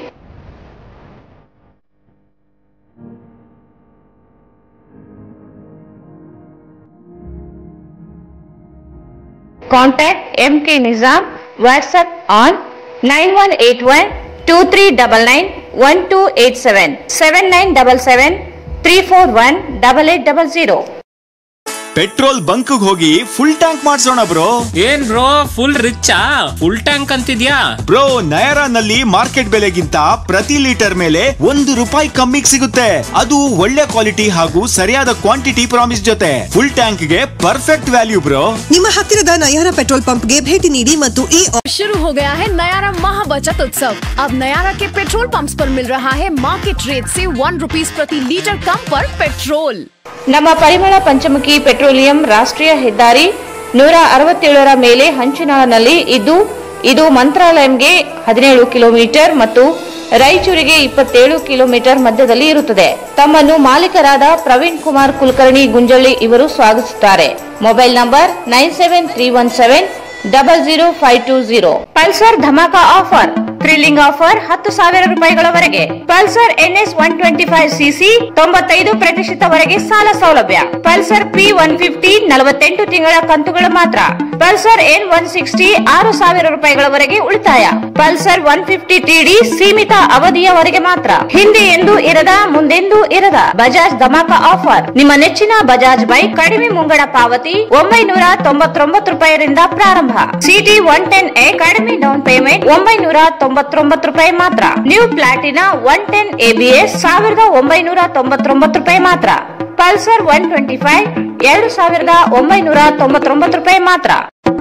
[SPEAKER 2] Contact MK Nizam WhatsApp on 9181 2399 1287 7977 341 8800.
[SPEAKER 3] Petrol bunk ಹೋಗಿ full tank ಮಾಡ್ಸೋಣ bro
[SPEAKER 4] ಏನ್ bro full ರಿಚ್ಚಾ full tank ಅಂತಿದ್ಯಾ
[SPEAKER 3] bro ನಯರಾನಲ್ಲಿ market ಬೆಲೆಗಿಂತ ಪ್ರತಿ litre ಮೇಲೆ ಒಂದು ರೂಪಾಯಿ ಕಮ್ಮಿಗೆ ಸಿಗುತ್ತೆ ಅದು ಒಳ್ಳೆ ಕ್ವಾಲಿಟಿ ಹಾಗೂ ಸರಿಯಾದ ಕ್ವಾಂಟಿಟಿ ಪ್ರಾಮಿಸ್ ಜೊತೆ ಫುಲ್ ಟ್ಯಾಂಕ್ಗೆ ಪರ್ಫೆಕ್ಟ್ ವ್ಯಾಲ್ಯೂ ಬ್ರೋ
[SPEAKER 9] ನಿಮ್ಮ ಹತ್ತಿರದ ನಯಾರ ಪೆಟ್ರೋಲ್ ಪಂಪ್ಗೆ ಭೇಟಿ ನೀಡಿ ಮತ್ತು ಈ
[SPEAKER 10] शुरू हो गया है नयारा महा बचत उत्सव अब नयारा के पेट्रोल पंप्स पर मिल रहा है मार्केट रेट से वन रुपीज प्रति लीटर कम पर पेट्रोल
[SPEAKER 2] ನಮ್ಮ ಪರಿಮಳ ಪಂಚಮುಖಿ ಪೆಟ್ರೋಲಿಯಂ ರಾಷ್ಟ್ರೀಯ ಹೆದ್ದಾರಿ ನೂರ ಅರವತ್ತೇಳರ ಮೇಲೆ ಹಂಚಿನಾಳನಲ್ಲಿ ಇದ್ದು ಇದು ಮಂತ್ರಾಲಯಂಗೆ ಹದಿನೇಳು ಕಿಲೋಮೀಟರ್ ಮತ್ತು ರಾಯಚೂರಿಗೆ ಇಪ್ಪತ್ತೇಳು ಕಿಲೋಮೀಟರ್ ಮಧ್ಯದಲ್ಲಿ ಇರುತ್ತದೆ ತಮ್ಮನ್ನು ಮಾಲೀಕರಾದ ಪ್ರವೀಣ್ ಕುಮಾರ್ ಕುಲಕರ್ಣಿ ಗುಂಜಳ್ಳಿ ಇವರು ಸ್ವಾಗತಿಸುತ್ತಾರೆ mobile number nine seven three one seven double zero five two zero Pulsar dhamaka offer thrilling offer ಹತ್ತು ಸಾವಿರ ರೂಪಾಯಿಗಳವರೆಗೆ Pulsar NS one twenty five CC ತೊಂಬತ್ತೈದು ಪ್ರತಿಶತವರೆಗೆ ಸಾಲ ಸೌಲಭ್ಯ ಪಲ್ಸರ್ ಪಿ ಒನ್ ಫಿಫ್ಟಿ ನಲವತ್ತೆಂಟು ತಿಂಗಳ ಕಂತುಗಳು ಮಾತ್ರ ಪಲ್ಸರ್ ಎನ್ ಒನ್ ಸಿಕ್ಸ್ಟಿ ಆರು ಸಾವಿರ ರೂಪಾಯಿಗಳವರೆಗೆ ಉಳಿತಾಯ ಪಲ್ಸರ್ ಒನ್ ಫಿಫ್ಟಿ ಟಿಡಿ ಸೀಮಿತ ಅವಧಿಯವರೆಗೆ ಮಾತ್ರ ಹಿಂದೆ ಎಂದು ಇರದ ಮುಂದೆಂದೂ ಇರದ ಬಜಾಜ್ ಧಮಾಕ ಆಫರ್ ನಿಮ್ಮ ನೆಚ್ಚಿನ ಬಜಾಜ್ ಬೈಕ್ ಕಡಿಮೆ ಮುಂಗಡ ಪಾವತಿ ಒಂಬೈನೂರ ತೊಂಬತ್ತೊಂಬತ್ತು ರೂಪಾಯಿರಿಂದ ಪ್ರಾರಂಭ ಸಿಟಿ ಒನ್ ಟೆನ್ ಎ ಕಡಿಮೆ ಡೌನ್ ಪೇಮೆಂಟ್ ಒಂಬೈನೂರ ತೊಂಬತ್ತೊಂಬತ್ತು ರೂಪಾಯಿ ಮಾತ್ರ new Platina one ten ABS ಸಾವಿರದ ಒಂಬೈನೂರ ತೊಂಬತ್ತೊಂಬತ್ತು ರೂಪಾಯಿ ಮಾತ್ರ ಪಲ್ಸರ್ ಒನ್ ಟ್ವೆಂಟಿ ಫೈವ್ ಎರಡು ಸಾವಿರದ ಒಂಬೈನೂರ ತೊಂಬತ್ತೊಂಬತ್ತು ರೂಪಾಯಿ ಮಾತ್ರ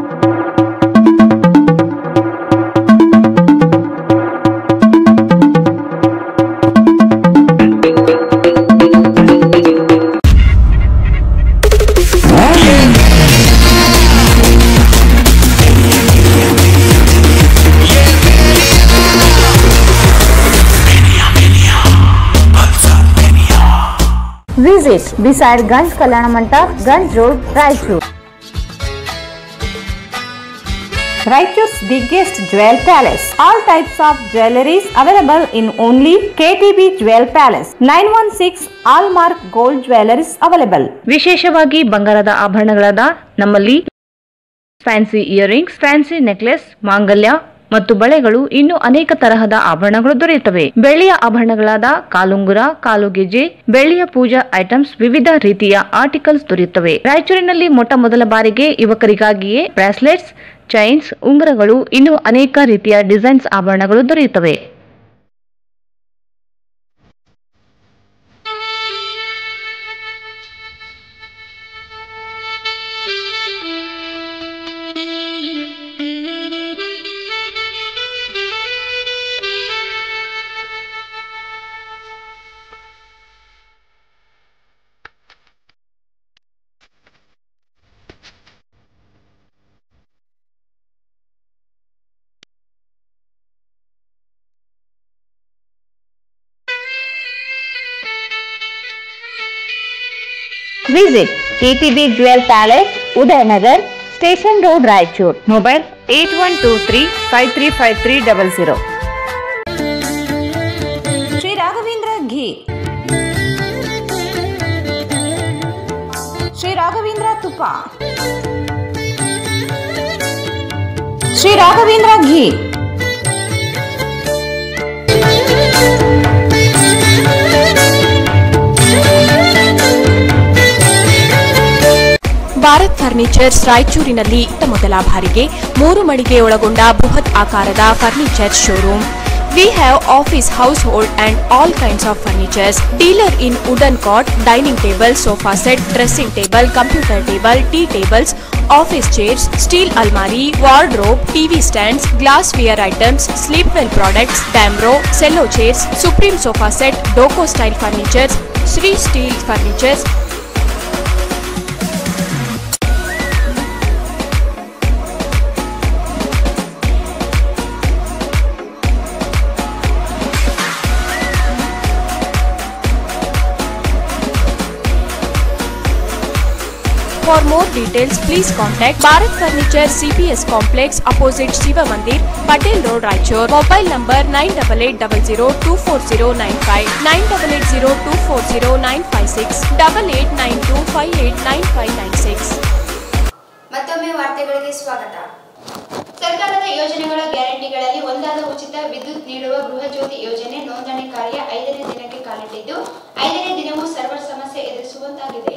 [SPEAKER 2] Visit beside Ganj Kalyana Mandap, Ganj Road, Raichur. Raichur's biggest jewel palace. All types of jewelries available in only KTB Jewel Palace. 916 Allmark Gold Jewelries available. ವಿಶೇಷವಾಗಿ ಬಂಗಾರದ ಆಭರಣಗಳಾದ ನಮ್ಮಲ್ಲಿ ಫ್ಯಾನ್ಸಿ ಇಯರಿಂಗ್ಸ್ ಫ್ಯಾನ್ಸಿ ನೆಕ್ಲೆಸ್ ಮಾಂಗಲ್ಯ ಮತ್ತು ಬಳೆಗಳು ಇನ್ನು ಅನೇಕ ತರಹದ ಆಭರಣಗಳು ದೊರೆಯುತ್ತವೆ ಬೆಳ್ಳಿಯ ಆಭರಣಗಳಾದ ಕಾಲುಂಗುರ ಕಾಲುಗೆಜೆ ಬೆಳ್ಳಿಯ ಪೂಜಾ ಐಟಮ್ಸ್ ವಿವಿಧ ರೀತಿಯ ಆರ್ಟಿಕಲ್ಸ್ ದೊರೆಯುತ್ತವೆ ರಾಯಚೂರಿನಲ್ಲಿ ಮೊಟ್ಟ ಮೊದಲ ಬಾರಿಗೆ ಯುವಕರಿಗಾಗಿಯೇ ಬ್ರಾಸ್ಲೆಟ್ಸ್ ಚೈನ್ಸ್ ಉಂಗುರಗಳು ಇನ್ನು ಅನೇಕ ರೀತಿಯ ಡಿಸೈನ್ಸ್ ಆಭರಣಗಳು ದೊರೆಯುತ್ತವೆ Visit TTB Jewel Palace, Udayanagar, Station Road, Raichur. Mobile 8123 535300. Shri Raghavendra ghee Shri Raghavendra ತುಪ್ಪ ಶ್ರೀ ರಾಘವೇಂದ್ರ ಘೀ
[SPEAKER 5] ಭಾರತ್ ಫರ್ನಿಚರ್ಸ್ ರಾಯಚೂರಿನಲ್ಲಿ ಇತ್ತ ಮೊದಲ ಬಾರಿಗೆ ಮೂರು ಮಳಿಗೆ ಒಳಗೊಂಡ ಬೃಹತ್ ಆಕಾರದ furniture showroom we have office household and all kinds of furnitures dealer in wooden cot dining table sofa set dressing table computer table tea tables office chairs steel ಅಲ್ಮಾರಿ wardrobe TV stands glassware items sleep well products Damro Cello chairs Supreme sofa set ಡೋಕೋ style furnitures Shri steel furnitures For more details, please contact Bharat Furniture CPS Complex opposite Shiva Mandir, Patel Road, Raichur. Mobile number 9880240959, 9880240956, 8892589596.
[SPEAKER 1] ಮತ್ತೊಮ್ಮೆ ವಾರ್ತೆಗಳಿಗೆ ಸ್ವಾಗತ ಸರ್ಕಾರದ ಯೋಜನೆಗಳ ಗ್ಯಾರಂಟಿಗಳಲ್ಲಿ ಒಂದಾದ ಉಚಿತ ವಿದ್ಯುತ್ ನೀಡುವ ಗೃಹ ಜ್ಯೋತಿ ಯೋಜನೆ ನೋಂದಣಿ ಕಾರ್ಯ ಐದನೇ ದಿನಕ್ಕೆ ಕಾಲಿಟ್ಟಿದ್ದು ಐದನೇ ದಿನವೂ ಸರ್ವರ್ ಸಮಸ್ಯೆ ಎದುರಿಸುವಂತಾಗಿದೆ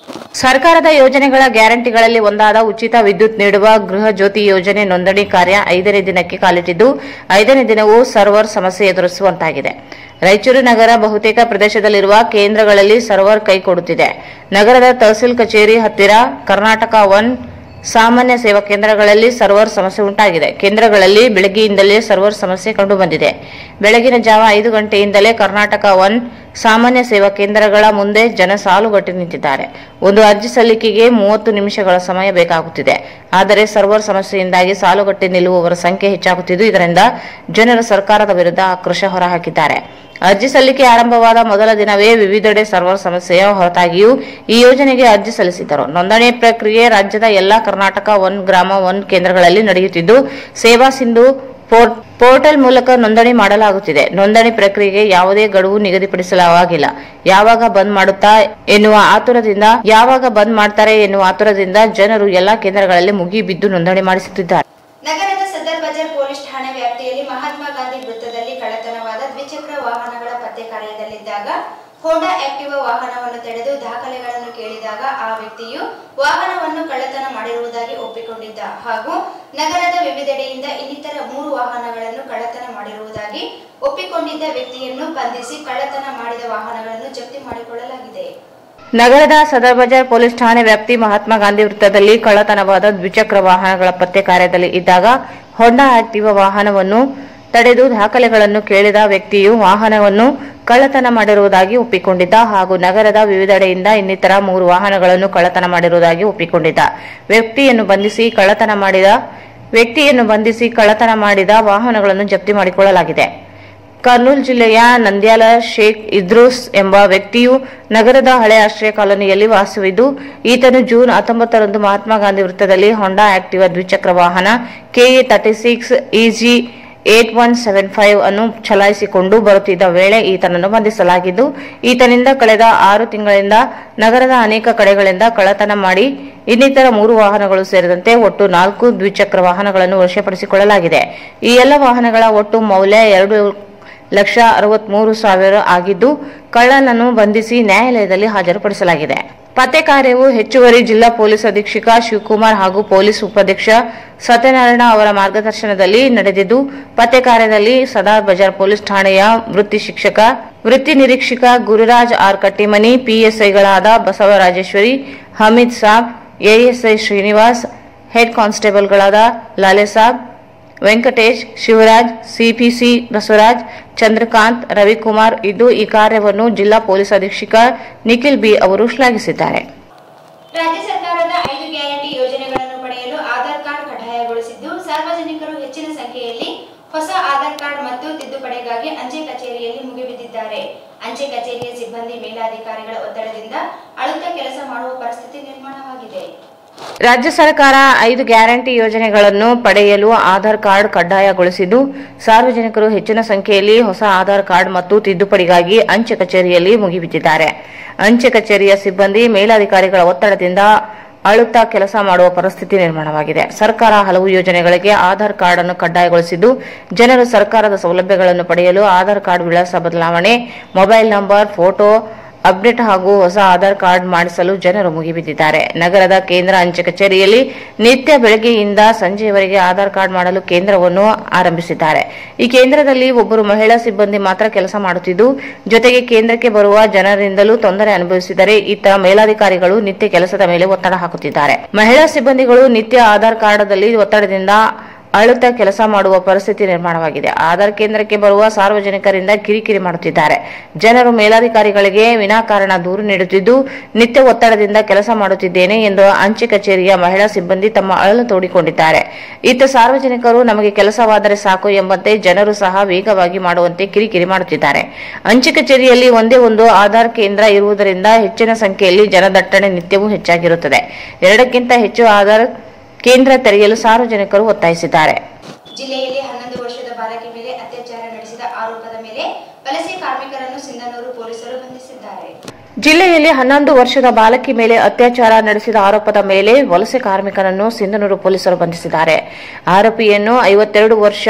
[SPEAKER 2] ಸರ್ಕಾರದ ಯೋಜನೆಗಳ ಗ್ಯಾರಂಟಿಗಳಲ್ಲಿ ಒಂದಾದ ಉಚಿತ ವಿದ್ಯುತ್ ನೀಡುವ ಗೃಹ ಜ್ಯೋತಿ ಯೋಜನೆ ನೋಂದಣಿ ಕಾರ್ಯ ಐದನೇ ದಿನಕ್ಕೆ ಕಾಲಿಟ್ಟಿದ್ದು ಐದನೇ ದಿನವೂ ಸರ್ವರ್ ಸಮಸ್ಯೆ ಎದುರಿಸುವಂತಾಗಿದೆ ರಾಯಚೂರು ನಗರ ಬಹುತೇಕ ಪ್ರದೇಶದಲ್ಲಿರುವ ಕೇಂದ್ರಗಳಲ್ಲಿ ಸರ್ವರ್ ಕೈಕೊಡುತ್ತಿದೆ ನಗರದ ತಹಸೀಲ್ ಕಚೇರಿ ಹತ್ತಿರ ಕರ್ನಾಟಕ ಒನ್ ಸಾಮಾನ್ಯ ಸೇವಾ ಕೇಂದ್ರಗಳಲ್ಲಿ ಸರ್ವರ್ ಸಮಸ್ಯೆ ಉಂಟಾಗಿದೆ ಕೇಂದ್ರಗಳಲ್ಲಿ ಬೆಳಗ್ಗೆಯಿಂದಲೇ ಸರ್ವರ್ ಸಮಸ್ಯೆ ಕಂಡುಬಂದಿದೆ ಬೆಳಗಿನ ಜಾವ ಐದು ಗಂಟೆಯಿಂದಲೇ ಕರ್ನಾಟಕ ಒನ್ ಸಾಮಾನ್ಯ ಸೇವಾ ಕೇಂದ್ರಗಳ ಮುಂದೆ ಜನ ಸಾಲುಗಟ್ಟಿ ನಿಂತಿದ್ದಾರೆ ಒಂದು ಅರ್ಜಿ ಸಲ್ಲಿಕೆಗೆ ಮೂವತ್ತು ನಿಮಿಷಗಳ ಸಮಯ ಬೇಕಾಗುತ್ತಿದೆ ಆದರೆ ಸರ್ವರ್ ಸಮಸ್ಯೆಯಿಂದಾಗಿ ಸಾಲುಗಟ್ಟಿ ನಿಲ್ಲುವವರ ಸಂಖ್ಯೆ ಹೆಚ್ಚಾಗುತ್ತಿದ್ದು ಇದರಿಂದ ಜನರು ಸರ್ಕಾರದ ವಿರುದ್ಧ ಆಕ್ರೋಶ ಹೊರಹಾಕಿದ್ದಾರೆ ಅರ್ಜಿ ಸಲ್ಲಿಕೆ ಆರಂಭವಾದ ಮೊದಲ ದಿನವೇ ವಿವಿಧೆಡೆ ಸರ್ವರ್ ಸಮಸ್ಯೆಯ ಹೊರತಾಗಿಯೂ ಈ ಯೋಜನೆಗೆ ಅರ್ಜಿ ಸಲ್ಲಿಸಿದ್ದರು ನೋಂದಣಿ ಪ್ರಕ್ರಿಯೆ ರಾಜ್ಯದ ಎಲ್ಲಾ ಕರ್ನಾಟಕ ಒನ್ ಗ್ರಾಮ ಒನ್ ಕೇಂದ್ರಗಳಲ್ಲಿ ನಡೆಯುತ್ತಿದ್ದು ಸೇವಾ ಸಿಂಧು ಪೋರ್ಟ್- ಪೋರ್ಟಲ್ ಮೂಲಕ ನೋಂದಣಿ ಮಾಡಲಾಗುತ್ತಿದೆ ನೋಂದಣಿ ಪ್ರಕ್ರಿಯೆಗೆ ಯಾವುದೇ ಗಡುವು ನಿಗದಿಪಡಿಸಲಾಗಿಲ್ಲ ಯಾವಾಗ ಬಂದ್ ಮಾಡುತ್ತಾ ಎನ್ನುವ ಆತುರದಿಂದ ಯಾವಾಗ ಬಂದ್ ಮಾಡ್ತಾರೆ ಎನ್ನುವ ಆತುರದಿಂದ ಜನರು ಎಲ್ಲಾ ಕೇಂದ್ರಗಳಲ್ಲಿ ಮುಗಿಬಿದ್ದು ನೋಂದಣಿ ಮಾಡಿಸುತ್ತಿದ್ದಾರೆ
[SPEAKER 1] ನಗರದ ಸದರ್ ಬಜಾರ್ ಪೊಲೀಸ್ ಠಾಣೆ ವ್ಯಾಪ್ತಿಯಲ್ಲಿ ಮಹಾತ್ಮ ಗಾಂಧಿ ವೃತ್ತದಲ್ಲಿ ಕಳ್ಳತನವಾದ ದ್ವಿಚಕ್ರ ವಾಹನಗಳ ಪತ್ತೆ ಕಾರ್ಯದಲ್ಲಿದ್ದಾಗ ಹೋಂಡಾ ಆಕ್ಟಿವಾ ವಾಹನವನ್ನು ತಡೆದು ದಾಖಲೆಗಳನ್ನು ಕೇಳಿದಾಗ ಆ ವ್ಯಕ್ತಿಯು ವಾಹನವನ್ನು ಕಳ್ಳತನ ಮಾಡಿರುವುದಾಗಿ ಒಪ್ಪಿಕೊಂಡಿದ್ದ ಹಾಗೂ ನಗರದ ವಿವಿಧೆಡೆಯಿಂದ ಇನ್ನಿತರ ಮೂರು ವಾಹನಗಳನ್ನು ಕಳ್ಳತನ ಮಾಡಿರುವುದಾಗಿ ಒಪ್ಪಿಕೊಂಡಿದ್ದ ವ್ಯಕ್ತಿಯನ್ನು ಬಂಧಿಸಿ ಕಳ್ಳತನ ಮಾಡಿದ ವಾಹನಗಳನ್ನು ಜಪ್ತಿ ಮಾಡಿಕೊಳ್ಳಲಾಗಿದೆ
[SPEAKER 2] ನಗರದ ಸದರ್ ಬಜಾರ್ ಪೊಲೀಸ್ ಠಾಣೆ ವ್ಯಾಪ್ತಿ ಮಹಾತ್ಮ ಗಾಂಧಿ ವೃತ್ತದಲ್ಲಿ ಕಳ್ಳತನವಾದ ದ್ವಿಚಕ್ರ ವಾಹನಗಳ ಪತ್ತೆ ಕಾರ್ಯದಲ್ಲಿ ಇದ್ದಾಗ ಹೊಂಡಾ ಆಕ್ಟಿವಾ ವಾಹನವನ್ನು ತಡೆದು ದಾಖಲೆಗಳನ್ನು ಕೇಳಿದ ವ್ಯಕ್ತಿಯು ವಾಹನವನ್ನು ಕಳ್ಳತನ ಮಾಡಿರುವುದಾಗಿ ಒಪ್ಪಿಕೊಂಡಿದ್ದ ಹಾಗೂ ನಗರದ ವಿವಿಧೆಡೆಯಿಂದ ಇನ್ನಿತರ ಮೂರು ವಾಹನಗಳನ್ನು ಕಳ್ಳತನ ಮಾಡಿರುವುದಾಗಿ ಒಪ್ಪಿಕೊಂಡಿದ್ದ ವ್ಯಕ್ತಿಯನ್ನು ಬಂಧಿಸಿ ಕಳ್ಳತನ ಮಾಡಿದ ವ್ಯಕ್ತಿಯನ್ನು ಬಂಧಿಸಿ ಕಳ್ಳತನ ಮಾಡಿದ ವಾಹನಗಳನ್ನು ಜಪ್ತಿ ಮಾಡಿಕೊಳ್ಳಲಾಗಿದೆ ಕರ್ನೂಲ್ ಜಿಲ್ಲೆಯ ನಂದ್ಯಾಲ ಶೇಖ್ ಇದ್ರೂಸ್ ಎಂಬ ವ್ಯಕ್ತಿಯು ನಗರದ ಹಳೆ ಆಶ್ರಯ ಕಾಲೋನಿಯಲ್ಲಿ ವಾಸವಿದ್ದು ಈತನು ಜೂನ್ ಹತ್ತೊಂಬತ್ತರಂದು ಮಹಾತ್ಮ ಗಾಂಧಿ ವೃತ್ತದಲ್ಲಿ ಹೊಂಡಾ ಆಕ್ಟಿವಾ ದ್ವಿಚಕ್ರ ವಾಹನ KA thirty six EG eight one seven five ಅನ್ನು ಚಲಾಯಿಸಿಕೊಂಡು ಬರುತ್ತಿದ್ದ ವೇಳೆ ಈತನನ್ನು ಬಂಧಿಸಲಾಗಿದ್ದು ಈತನಿಂದ ಕಳೆದ ಆರು ತಿಂಗಳಿಂದ ನಗರದ ಅನೇಕ ಕಡೆಗಳಿಂದ ಕಳ್ಳತನ ಮಾಡಿ ಇನ್ನಿತರ ಮೂರು ವಾಹನಗಳು ಸೇರಿದಂತೆ ಒಟ್ಟು ನಾಲ್ಕು ದ್ವಿಚಕ್ರ ವಾಹನಗಳನ್ನು ವಶಪಡಿಸಿಕೊಳ್ಳಲಾಗಿದೆ ಈ ಎಲ್ಲ ವಾಹನಗಳ ಒಟ್ಟು ಮೌಲ್ಯ ಎರಡು ಲಕ್ಷ ಅರವತ್ಮೂರು ಸಾವಿರ ಆಗಿದ್ದು ಕಳ್ಳನನ್ನು ಬಂಧಿಸಿ ನ್ಯಾಯಾಲಯದಲ್ಲಿ ಹಾಜರುಪಡಿಸಲಾಗಿದೆ ಪತ್ತೆ ಕಾರ್ಯವು ಹೆಚ್ಚುವರಿ ಜಿಲ್ಲಾ ಪೊಲೀಸ್ ಅಧೀಕ್ಷಕ ಶಿವಕುಮಾರ್ ಹಾಗೂ ಪೊಲೀಸ್ ಉಪಾಧ್ಯಕ್ಷ ಸತ್ಯನಾರಾಯಣ ಅವರ ಮಾರ್ಗದರ್ಶನದಲ್ಲಿ ನಡೆದಿದ್ದು ಪತ್ತೆ ಕಾರ್ಯದಲ್ಲಿ ಸದಾರ್ ಬಜಾರ್ ಪೊಲೀಸ್ ಠಾಣೆಯ ವೃತ್ತಿ ಶಿಕ್ಷಕ ವೃತ್ತಿ ನಿರೀಕ್ಷಕ ಗುರುರಾಜ್ ಆರ್ ಕಟ್ಟಿಮನಿ ಪಿಎಸ್ಐಗಳಾದ ಬಸವರಾಜೇಶ್ವರಿ ಹಮೀದ್ ಸಾಬ್ ಎಎಸ್ಐ ಶ್ರೀನಿವಾಸ್ ಹೆಡ್ ಕಾನ್ಸ್ಟೇಬಲ್ಗಳಾದ ಲಾಲೆ ಸಾಬ್ ವೆಂಕಟೇಶ್ ಶಿವರಾಜ್ ಸಿಪಿಸಿ ಬಸವರಾಜ್ ಚಂದ್ರಕಾಂತ್ ರವಿಕುಮಾರ್ ಇದ್ದು ಈ ಕಾರ್ಯವನ್ನು ಜಿಲ್ಲಾ ಪೊಲೀಸ್ ಅಧೀಕ್ಷಕ ನಿಖಿಲ್ ಬಿ ಅವರು ಶ್ಲಾಘಿಸಿದ್ದಾರೆ
[SPEAKER 1] ರಾಜ್ಯ ಸರ್ಕಾರದ ಐದು ಗ್ಯಾರಂಟಿ ಯೋಜನೆಗಳನ್ನು ಪಡೆಯಲು ಆಧಾರ್ ಕಾರ್ಡ್ ಕಡ್ಡಾಯಗೊಳಿಸಿದ್ದು ಸಾರ್ವಜನಿಕರು ಹೆಚ್ಚಿನ ಸಂಖ್ಯೆಯಲ್ಲಿ ಹೊಸ ಆಧಾರ್ ಕಾರ್ಡ್ ಮತ್ತು ತಿದ್ದುಪಡಿಗಾಗಿ ಅಂಚೆ ಕಚೇರಿಯಲ್ಲಿ ಮುಗಿಬಿದ್ದಿದ್ದಾರೆ ಅಂಚೆ ಕಚೇರಿಯ ಸಿಬ್ಬಂದಿ ಮೇಲಾಧಿಕಾರಿಗಳ ಒತ್ತಡದಿಂದ ಅಳುತ್ತ ಕೆಲಸ ಮಾಡುವ ಪರಿಸ್ಥಿತಿ ನಿರ್ಮಾಣವಾಗಿದೆ
[SPEAKER 2] ರಾಜ್ಯ ಸರ್ಕಾರ ಐದು ಗ್ಯಾರಂಟಿ ಯೋಜನೆಗಳನ್ನು ಪಡೆಯಲು ಆಧಾರ್ ಕಾರ್ಡ್ ಕಡ್ಡಾಯಗೊಳಿಸಿದ್ದು ಸಾರ್ವಜನಿಕರು ಹೆಚ್ಚಿನ ಸಂಖ್ಯೆಯಲ್ಲಿ ಹೊಸ ಆಧಾರ್ ಕಾರ್ಡ್ ಮತ್ತು ತಿದ್ದುಪಡಿಗಾಗಿ ಅಂಚೆ ಕಚೇರಿಯಲ್ಲಿ ಮುಗಿಬಿದ್ದಿದ್ದಾರೆ ಅಂಚೆ ಕಚೇರಿಯ ಸಿಬ್ಬಂದಿ ಮೇಲಾಧಿಕಾರಿಗಳ ಒತ್ತಡದಿಂದ ಅಳುತ್ತಾ ಕೆಲಸ ಮಾಡುವ ಪರಿಸ್ಥಿತಿ ನಿರ್ಮಾಣವಾಗಿದೆ ಸರ್ಕಾರ ಹಲವು ಯೋಜನೆಗಳಿಗೆ ಆಧಾರ್ ಕಾರ್ಡ್ ಅನ್ನು ಕಡ್ಡಾಯಗೊಳಿಸಿದ್ದು ಜನರು ಸರ್ಕಾರದ ಸೌಲಭ್ಯಗಳನ್ನು ಪಡೆಯಲು ಆಧಾರ್ ಕಾರ್ಡ್ ವಿಳಾಸ ಬದಲಾವಣೆ ಮೊಬೈಲ್ ನಂಬರ್ ಫೋಟೋ ಅಪ್ಡೇಟ್ ಹಾಗೂ ಹೊಸ ಆಧಾರ್ ಕಾರ್ಡ್ ಮಾಡಿಸಲು ಜನರು ಮುಗಿಬಿದ್ದಿದ್ದಾರೆ ನಗರದ ಕೇಂದ್ರ ಅಂಚೆ ಕಚೇರಿಯಲ್ಲಿ ನಿತ್ಯ ಬೆಳಗ್ಗೆಯಿಂದ ಸಂಜೆಯವರೆಗೆ ಆಧಾರ್ ಕಾರ್ಡ್ ಮಾಡಲು ಕೇಂದ್ರವನ್ನು ಆರಂಭಿಸಿದ್ದಾರೆ ಈ ಕೇಂದ್ರದಲ್ಲಿ ಒಬ್ಬರು ಮಹಿಳಾ ಸಿಬ್ಬಂದಿ ಮಾತ್ರ ಕೆಲಸ ಮಾಡುತ್ತಿದ್ದು ಜೊತೆಗೆ ಕೇಂದ್ರಕ್ಕೆ ಬರುವ ಜನರಿಂದಲೂ ತೊಂದರೆ ಅನುಭವಿಸಿದರೆ ಇತ್ತ ಮೇಲಾಧಿಕಾರಿಗಳು ನಿತ್ಯ ಕೆಲಸದ ಮೇಲೆ ಒತ್ತಡ ಹಾಕುತ್ತಿದ್ದಾರೆ ಮಹಿಳಾ ಸಿಬ್ಬಂದಿಗಳು ನಿತ್ಯ ಆಧಾರ್ ಕಾರ್ಡ್ದಲ್ಲಿ ಒತ್ತಡದಿಂದ ಅಳುತ್ತಾ ಕೆಲಸ ಮಾಡುವ ಪರಿಸ್ಥಿತಿ ನಿರ್ಮಾಣವಾಗಿದೆ ಆಧಾರ್ ಕೇಂದ್ರಕ್ಕೆ ಬರುವ ಸಾರ್ವಜನಿಕರಿಂದ ಕಿರಿಕಿರಿ ಮಾಡುತ್ತಿದ್ದಾರೆ ಜನರು ಮೇಲಾಧಿಕಾರಿಗಳಿಗೆ ವಿನಾಕಾರಣ ದೂರು ನೀಡುತ್ತಿದ್ದು ನಿತ್ಯ ಒತ್ತಡದಿಂದ ಕೆಲಸ ಮಾಡುತ್ತಿದ್ದೇನೆ ಎಂದು ಅಂಚೆ ಕಚೇರಿಯ ಮಹಿಳಾ ಸಿಬ್ಬಂದಿ ತಮ್ಮ ಅಳಲು ತೋಡಿಕೊಂಡಿದ್ದಾರೆ ಇತ್ತ ಸಾರ್ವಜನಿಕರು ನಮಗೆ ಕೆಲಸವಾದರೆ ಸಾಕು ಎಂಬಂತೆ ಜನರು ಸಹ ವೇಗವಾಗಿ ಮಾಡುವಂತೆ ಕಿರಿಕಿರಿ ಮಾಡುತ್ತಿದ್ದಾರೆ ಅಂಚೆ ಕಚೇರಿಯಲ್ಲಿ ಒಂದೇ ಒಂದು ಆಧಾರ್ ಕೇಂದ್ರ ಇರುವುದರಿಂದ ಹೆಚ್ಚಿನ ಸಂಖ್ಯೆಯಲ್ಲಿ ಜನದಟ್ಟಣೆ ನಿತ್ಯವೂ ಹೆಚ್ಚಾಗಿರುತ್ತದೆ ಎರಡಕ್ಕಿಂತ ಹೆಚ್ಚು ಆಧಾರ್ ಕೇಂದ್ರ ತೆರೆಯಲು ಸಾರ್ವಜನಿಕರು ಒತ್ತಾಯಿಸಿದ್ದಾರೆ
[SPEAKER 1] ಜಿಲ್ಲೆಯಲ್ಲಿ ಹನ್ನೊಂದು ವರ್ಷದ ಬಾಲಕಿ ಮೇಲೆ ಅತ್ಯಾಚಾರ ನಡೆಸಿದ ಆರೋಪದ ಮೇಲೆ ವಲಸೆ ಕಾರ್ಮಿಕರನ್ನು ಸಿಂಧನೂರು ಪೊಲೀಸರು ಬಂಧಿಸಿದ್ದಾರೆ
[SPEAKER 2] ಜಿಲ್ಲೆಯಲ್ಲಿ ಹನ್ನೊಂದು ವರ್ಷದ ಬಾಲಕಿ ಮೇಲೆ ಅತ್ಯಾಚಾರ ನಡೆಸಿದ ಆರೋಪದ ಮೇಲೆ ವಲಸೆ ಕಾರ್ಮಿಕರನ್ನು ಸಿಂಧನೂರು ಪೊಲೀಸರು ಬಂಧಿಸಿದ್ದಾರೆ ಆರೋಪಿಯನ್ನು ಐವತ್ತೆರಡು ವರ್ಷ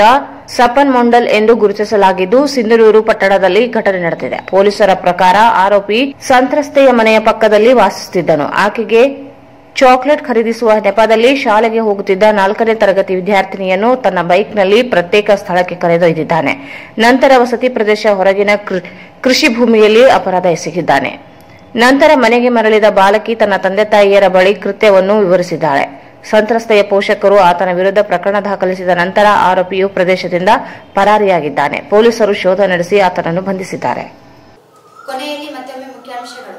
[SPEAKER 2] ಸಪನ್ ಮೊಂಡಲ್ ಎಂದು ಗುರುತಿಸಲಾಗಿದ್ದು ಸಿಂಧನೂರು ಪಟ್ಟಣದಲ್ಲಿ ಘಟನೆ ನಡೆದಿದೆ ಪೊಲೀಸರ ಪ್ರಕಾರ ಆರೋಪಿ ಸಂತ್ರಸ್ತೆಯ ಮನೆಯ ಪಕ್ಕದಲ್ಲಿ ವಾಸಿಸುತ್ತಿದ್ದನು ಆಕೆಗೆ ಚಾಕ್ಲೇಟ್ ಖರೀದಿಸುವ ನೆಪದಲ್ಲಿ ಶಾಲೆಗೆ ಹೋಗುತ್ತಿದ್ದ ನಾಲ್ಕನೇ ತರಗತಿ ವಿದ್ಯಾರ್ಥಿನಿಯನ್ನು ತನ್ನ ಬೈಕ್ನಲ್ಲಿ ಪ್ರತ್ಯೇಕ ಸ್ಥಳಕ್ಕೆ ಕರೆದೊಯ್ದಿದ್ದಾನೆ ನಂತರ ವಸತಿ ಪ್ರದೇಶ ಹೊರಗಿನ ಕೃ- ಕೃಷಿ ಭೂಮಿಯಲ್ಲಿ ಅಪರಾಧ ಎಸಗಿದ್ದಾನೆ ನಂತರ ಮನೆಗೆ ಮರಳಿದ ಬಾಲಕಿ ತನ್ನ ತಂದೆ ತಾಯಿಯರ ಬಳಿ ಕೃತ್ಯವನ್ನು ವಿವರಿಸಿದ್ದಾಳೆ ಸಂತ್ರಸ್ತೆಯ ಪೋಷಕರು ಆತನ ವಿರುದ್ಧ ಪ್ರಕರಣ ದಾಖಲಿಸಿದ ನಂತರ ಆರೋಪಿಯು ಪ್ರದೇಶದಿಂದ ಪರಾರಿಯಾಗಿದ್ದಾನೆ ಪೊಲೀಸರು ಶೋಧ ನಡೆಸಿ ಆತನನ್ನು ಬಂಧಿಸಿದ್ದಾರೆ
[SPEAKER 1] ಕೊನೆಯಲ್ಲಿ ಮತ್ತೊಮ್ಮೆ ಮುಖ್ಯಾಂಶಗಳು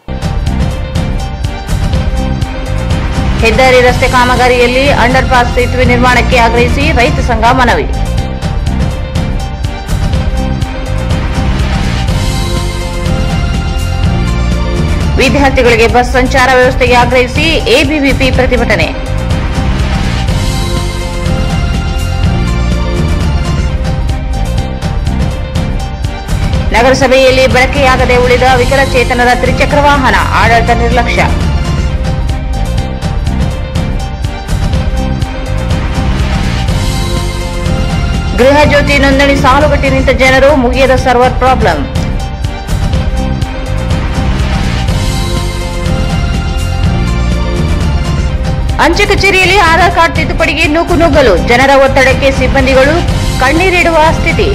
[SPEAKER 2] ಹೆದ್ದಾರಿ ರಸ್ತೆ ಕಾಮಗಾರಿಯಲ್ಲಿ ಅಂಡರ್ ಪಾಸ್ ಸೇತುವೆ ನಿರ್ಮಾಣಕ್ಕೆ ಆಗ್ರಹಿಸಿ ರೈತ ಸಂಘ ಮನವಿ ವಿದ್ಯಾರ್ಥಿಗಳಿಗೆ ಬಸ್ ಸಂಚಾರ ವ್ಯವಸ್ಥೆಗೆ ಆಗ್ರಹಿಸಿ ಎಬಿವಿಪಿ ಪ್ರತಿಭಟನೆ ನಗರಸಭೆಯಲ್ಲಿ ಬಳಕೆಯಾಗದೆ ಉಳಿದ ವಿಕಲಚೇತನರ ತ್ರಿಚಕ್ರ ವಾಹನ ಆಡಳಿತ ನಿರ್ಲಕ್ಷ್ಯ ಗೃಹ ಜ್ಯೋತಿ ನೋಂದಣಿ ಸಾಲುಗಟ್ಟಿ ನಿಂತ ಜನರು ಮುಗಿಯದ ಸರ್ವರ್ ಪ್ರಾಬ್ಲಮ್ ಅಂಚೆ ಕಚೇರಿಯಲ್ಲಿ ಆಧಾರ್ ಕಾರ್ಡ್ ತಿದ್ದುಪಡಿಗೆ ನೂಕು ನುಗ್ಗಲು ಜನರ ಒತ್ತಡಕ್ಕೆ ಸಿಬ್ಬಂದಿಗಳು ಕಣ್ಣೀರಿಡುವ ಸ್ಥಿತಿ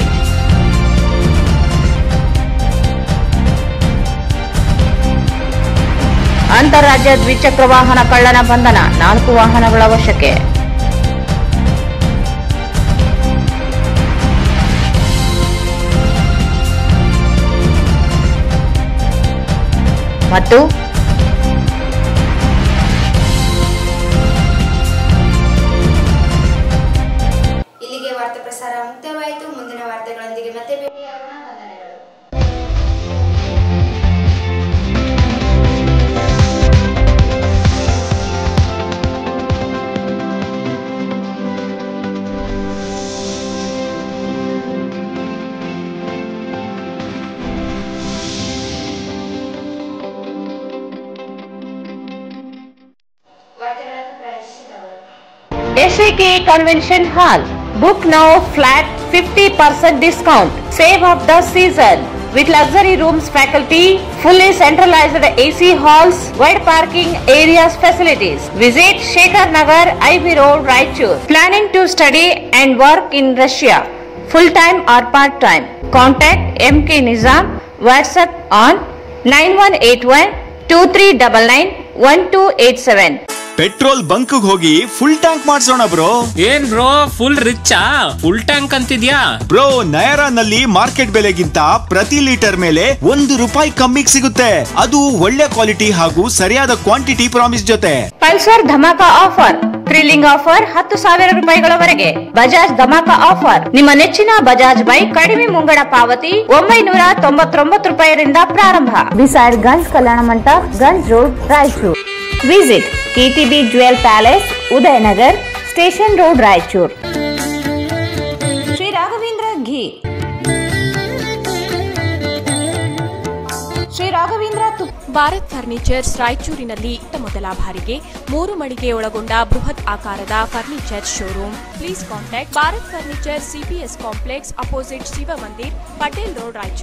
[SPEAKER 2] ಅಂತಾರಾಜ್ಯ ದ್ವಿಚಕ್ರ ವಾಹನ ಕಳ್ಳನ ಬಂಧನ ನಾಲ್ಕು ವಾಹನಗಳ ವಶಕ್ಕೆ ಮತ್ತು
[SPEAKER 1] ಇಲ್ಲಿಗೆ ವಾರ್ತಾ ಪ್ರಸಾರ ಮುಕ್ತಾಯವಾಯಿತು ಮುಂದಿನ ವಾರ್ತೆಗಳೊಂದಿಗೆ ಮತ್ತೆ ಭೇಟಿಯಾಗೋಣ ವಂದನೆಗಳು ವಾರ್ತೆಗಳನ್ನು ಪ್ರಯತ್ನಿಸಿದವರು
[SPEAKER 2] SAK Convention Hall. Book now flat 50% discount. Save up the season. With luxury rooms, faculty, fully centralized AC halls, wide parking areas facilities. Visit Shekhar Nagar, IB Road, Raichur. Planning to study and work in Russia. Full time or part time. Contact MK Nizam. WhatsApp on 9181 2399 1287.
[SPEAKER 3] Petrol bunk ಹೋಗಿ full tank ಮಾಡ್ಸೋಣ bro
[SPEAKER 4] ಏನ್ bro full ರಿಚ್ಚಾ full tank ಅಂತಿದ್ಯಾ
[SPEAKER 3] bro ನಯರಾನಲ್ಲಿ market ಬೆಲೆಗಿಂತ ಪ್ರತಿ litre ಮೇಲೆ ಒಂದು ರೂಪಾಯಿ ಕಮ್ಮಿಗೆ ಸಿಗುತ್ತೆ ಅದು ಒಳ್ಳೆ ಕ್ವಾಲಿಟಿ ಹಾಗೂ ಸರಿಯಾದ ಕ್ವಾಂಟಿಟಿ ಪ್ರಾಮಿಸ್ ಜೊತೆ
[SPEAKER 2] Pulsar dhamaka offer thrilling offer ಹತ್ತು ಸಾವಿರ ರೂಪಾಯಿಗಳವರೆಗೆ ಬಜಾಜ್ ಧಮಾಕ ಆಫರ್ ನಿಮ್ಮ ನೆಚ್ಚಿನ ಬಜಾಜ್ ಬೈಕ್ ಕಡಿಮೆ ಮುಂಗಡ ಪಾವತಿ ಒಂಬೈನೂರ ತೊಂಬತ್ತೊಂಬತ್ತು ರೂಪಾಯಿರಿಂದ ಪ್ರಾರಂಭ ಬಿಸೈಡ್ ಗಂಜ್ ಕಲ್ಯಾಣ ಮಂಟಪ Ganj road Raichur visit KTB jewel palace Udayanagar station road Raichur Shri Raghavendra ghee Shri Raghavendra ತುಪ್ಪ
[SPEAKER 5] ಭಾರತ್ ಫರ್ನಿಚರ್ಸ್ ರಾಯಚೂರಿನಲ್ಲಿ ಇತ್ತ ಮೊದಲ ಬಾರಿಗೆ ಮೂರು ಮಳಿಗೆ ಒಳಗೊಂಡ ಬೃಹತ್ ಆಕಾರದ furniture showroom please contact Bharat furniture CPS complex opposite Shiva Mandir Patel road Raichur